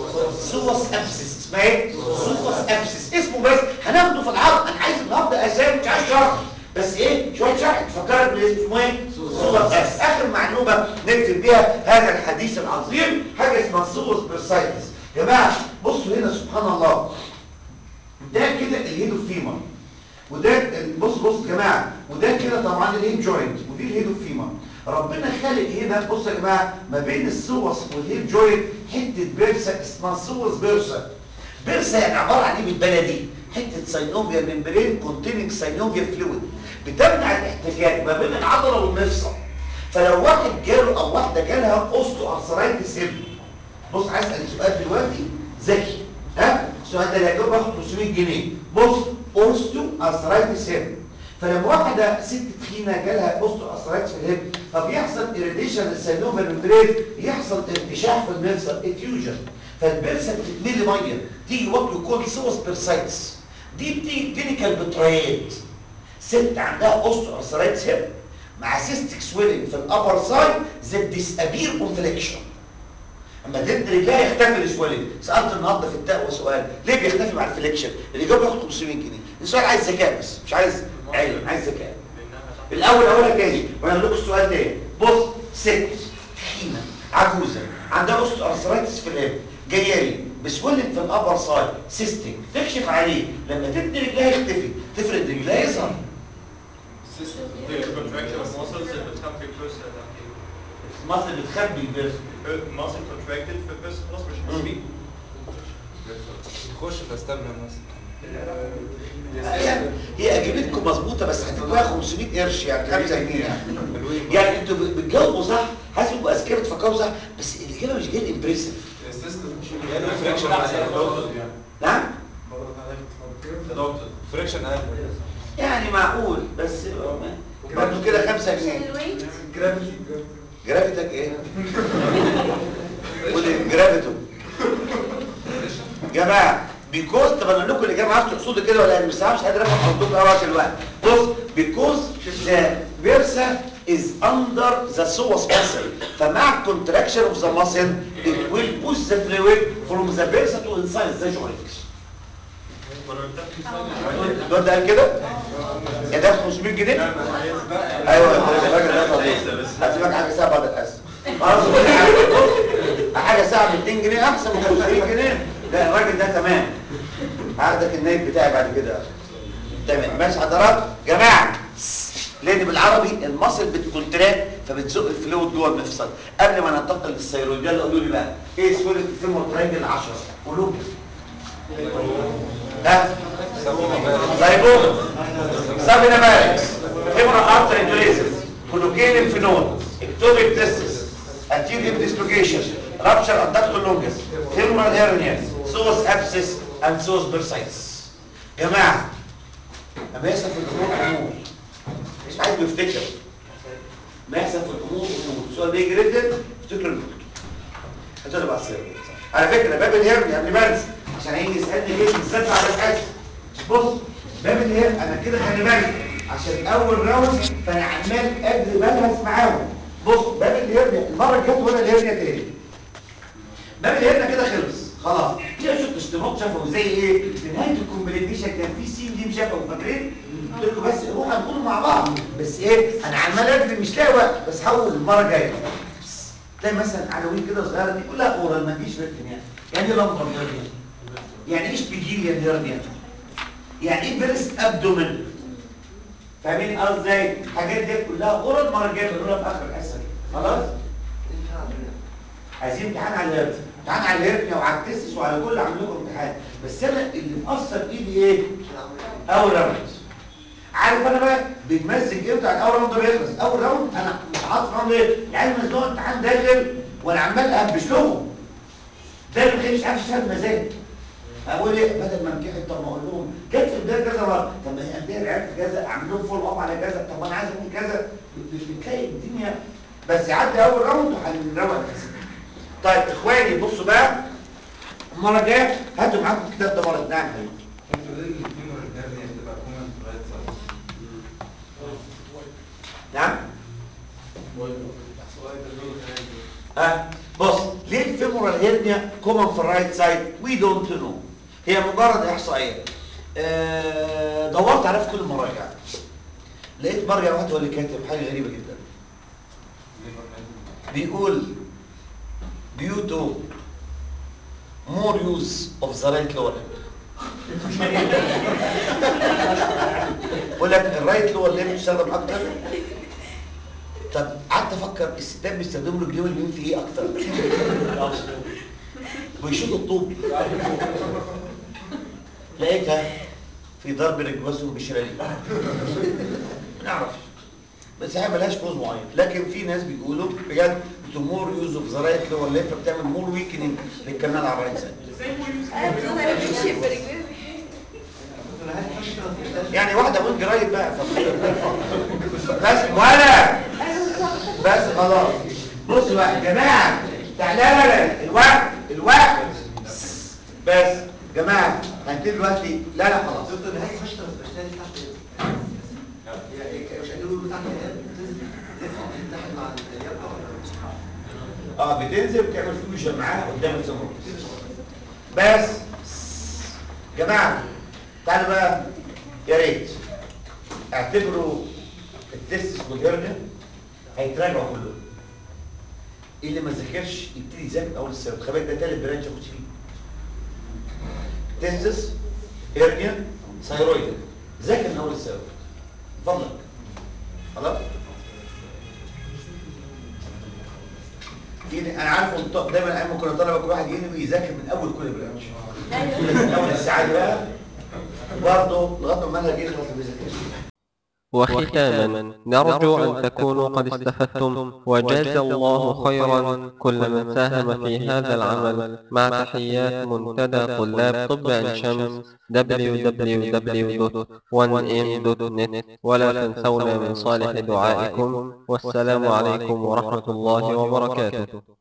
سوس ابسس اسمها ايه سوس ابسس اسمه بس هناخده في العرض انا عايز النهارده اسامي مش عايز شرح بس ايه شويه شرح تفكرك بالاسم اسمه ايه سوس ابسس اخر معلومه نكتب بيها هذا الحديث العظيم حاجه اسمها سوس بيرسايتس يا جماعه بصوا هنا سبحان الله ده كده الهيدوفيما وده ال- بص بص يا جماعه وده كده طبعا الهيب جوينت ودي الهيدوفيما ربنا خالق هنا بص يا جماعه ما بين السوس والهيب جوينت حته بيرسا اسمها سوس بيرسا بيرسا يعني عباره عن ايه بالبلدي حته ساينوفيا ممبرين كونتيننج ساينوفيا فلويد بتمنع الاحتكاك ما بين العضله والمفصل فلو واحد جاله او واحده جالها اوستو ارثرايتس هيب بص عايز اسال سؤال دلوقتي ذكي ها السؤال ده اللي هيجاوب هاخد 500 جنيه بص اوستو ارثرايتس هيب فلما واحده ست تخينه جالها اوستو ارثرايتس في الهيب فبيحصل اريديشن للسيلوفا ممبرين يحصل ارتشاح في المفصل افيوجن فالبرسه بتتملي ميه تيجي وقت يكون سوس بيرسايتس دي بتيجي كلينيكال بتريات ست عندها اوستيوارثرايتس هيب مع سيستيك سويلنج في الابر سايد ذات ديسابير كونفليكشن اما تد رجلها يختفي السويلنج سالت النهارده في التقوى سؤال ليه بيختفي مع الفليكشن الاجابه ياخد 500 جنيه السؤال عايز ذكاء بس مش عايز علم عايز ذكاء الاول اقولها تاني وانا هقول لكم السؤال تاني بص ست تخينه عجوزه عندها اوستيوارثرايتس في الهيب جايه لي بسويلنج في الابر سايد سيستيك تكشف عليه لما تبني رجلها يختفي تفرد رجلها يظهر The contraction of muscles اللي بتخبي البرس مصر بتخبي البرس muscle contracted في البرس خلاص مش حاسين تخش تستنى مثلا يعني هي اجابتكم مظبوطه بس هتدوها 500 قرش يعني 5 جنيه يعني يعني انتوا بتجاوبوا صح حاسس انكم اذكياء بتفكروا صح بس الاجابه مش جايه امبريسيف السيستم يعني فريكشن اقل نعم يا دكتور فريكشن اقل يعني معقول بس برضه كده 5 عشان جنيه الويت جرافيتي جرافيتك ايه؟ قول جرافيتو جماعه بيكوز طب انا اقول لكم الاجابه عايز تقصدوا كده ولا مش عارف مش قادر افهم حضرتك قوي عشان الوقت بص بيكوز ذا فيرسا is under the psoas muscle فمع contraction of the muscle it will push the fluid from the versa to inside the joint الواد ده قال كده؟ يا ده 500 جنيه؟ ايوه الراجل ده طبيعي هسيبك حاجه ساعه بعد الحصه خلاص كل حاجه بص حاجه ساعه ب 200 جنيه احسن من 500 جنيه لا الراجل ده تمام هاخدك النايب بتاعي بعد كده تمام ماشي حضرات جماعه لان بالعربي المصل بتكونتراكت فبتزق الفلويد جوه المفصل قبل ما ننتقل للثيرويد يلا قولوا لي بقى ايه سهوله الفيمور تراينجل 10 قولوا ها زيبوم سابينا ماركس فيمورال ارتري توريزس كولوكين انفينول اكتوبيك تستس anterior dislocation rupture adductor longus femoral hernia psoas abscess and psoas bursitis جماعه لما يحصل في الامور امور مش عايز بيفتكر ما يحصل في الامور امور السؤال بيجي ريتن افتكر الدكتور هتقول بعد السير على فكره باب الهرني قبل ما انسى عشان هيجي يسالني ليه بالذات بعد الحاسب بص باب الهرني انا كده خلي بالك عشان اول راوند فانا عمال اجري بلهس معاهم بص باب الهرني المره الجايه ولا الهرني تاني باب الهرني كده خلص خلاص في شفت اشتراك شفوي زي ايه في نهايه الكومبليكيشن كان في سين دي شفوي فاكرين قلت لكم بس روح هنقول مع بعض بس ايه انا عمال اجري مش لاقي وقت بس هقول المره الجايه تلاقي مثلا عناوين كده صغيره دي كلها اورال ما تجيش ريتم يعني يعني ايه لمبر هيرنيا يعني ايه سبيجيليان هيرنيا يعني ايه فيرست ابدومن فاهمين قصدي ازاي الحاجات دي كلها اورال المره الجايه بنقولها في اخر الحصه خلاص عايزين امتحان على الهرنيا امتحان على الهرنيا وعلى التستس وعلى كل عامل لكم امتحان بس انا اللي مأثر ايدي ايه اول راوند عارف انا بقى بتمسك امتى على اول راوند ده بيخلص اول راوند انا مش عارف راوند ايه العيال مزنوق امتحان داخل وانا عمال اهبش لهم ده اللي مش عارف يشتغل مزاج اقول ايه بدل ما انكحل طب ما اقول لهم جت في البدايه كذا مره طب ما هي قد ايه العيال في كذا اعمل لهم فول اب على كذا طب انا عايز اقول كذا بتلاقي الدنيا بس يعدي اول راوند وهنروق الحساب طيب اخواني بصوا بقى المره الجايه هاتوا معاكم الكتاب ده مره نعم نعم ها بص ليه الفيمورال هيرنيا كومن في الرايت سايد وي دونت نو هي مجرد احصائيه آه دورت عليها في كل المراجع لقيت مرجع واحد هو اللي كاتب حاجه غريبه جدا بيقول due to more use of the right lower limb بقول لك الرايت لور ليمب بتستخدم اكتر طب قعدت افكر الستات بيستخدموا رجليهم اليمين في ايه اكتر بيشوطوا الطوب لقيتها في ضرب رجوازهم بشلالين ما نعرفش بس هي ملهاش كوز معين لكن في ناس بيقولوا بجد تمور يوز اوف ذا رايت لور ليمب بتعمل مور ويكننج للكنال على الرايت سايد يعني واحده وينج رايت بقى بس ولا بس خلاص بصوا بقى يا جماعه تعالى لا لا الوقت الوقت بس جماعه هنبتدي دلوقتي لا لا خلاص دكتور نهاية فشل بس بشتغل تحت يعني مش هنقول بتاعت الهياب بتنزل تحت مع الهياب ده ولا اه بتنزل وبتعمل فيوجن معاها قدام الزمرد بس جماعه تعالوا بقى يا ريت اعتبروا التستس والهرنيا هيتراجعوا كلهم اللي ما ذاكرش يبتدي يذاكر من اول السنه خلي بالك ده تالت برانش اخش فيه تستس هرنيا ثايرويد ذاكر من اول السنه من فضلك خلاص في انا عارف انت دايما ايام ما كنا طلبه كل واحد ينوي يذاكر من اول كل برانش من اول الساعه دي بقى برضه لغايه ما المنهج يخلص ما بيذاكرش وختاما نرجو أن تكونوا قد استفدتم وجاز الله خيرا كل من ساهم في هذا العمل مع تحيات منتدى طلاب طب عين شمس www.1m.net ولا تنسونا من صالح دعائكم والسلام عليكم ورحمة الله وبركاته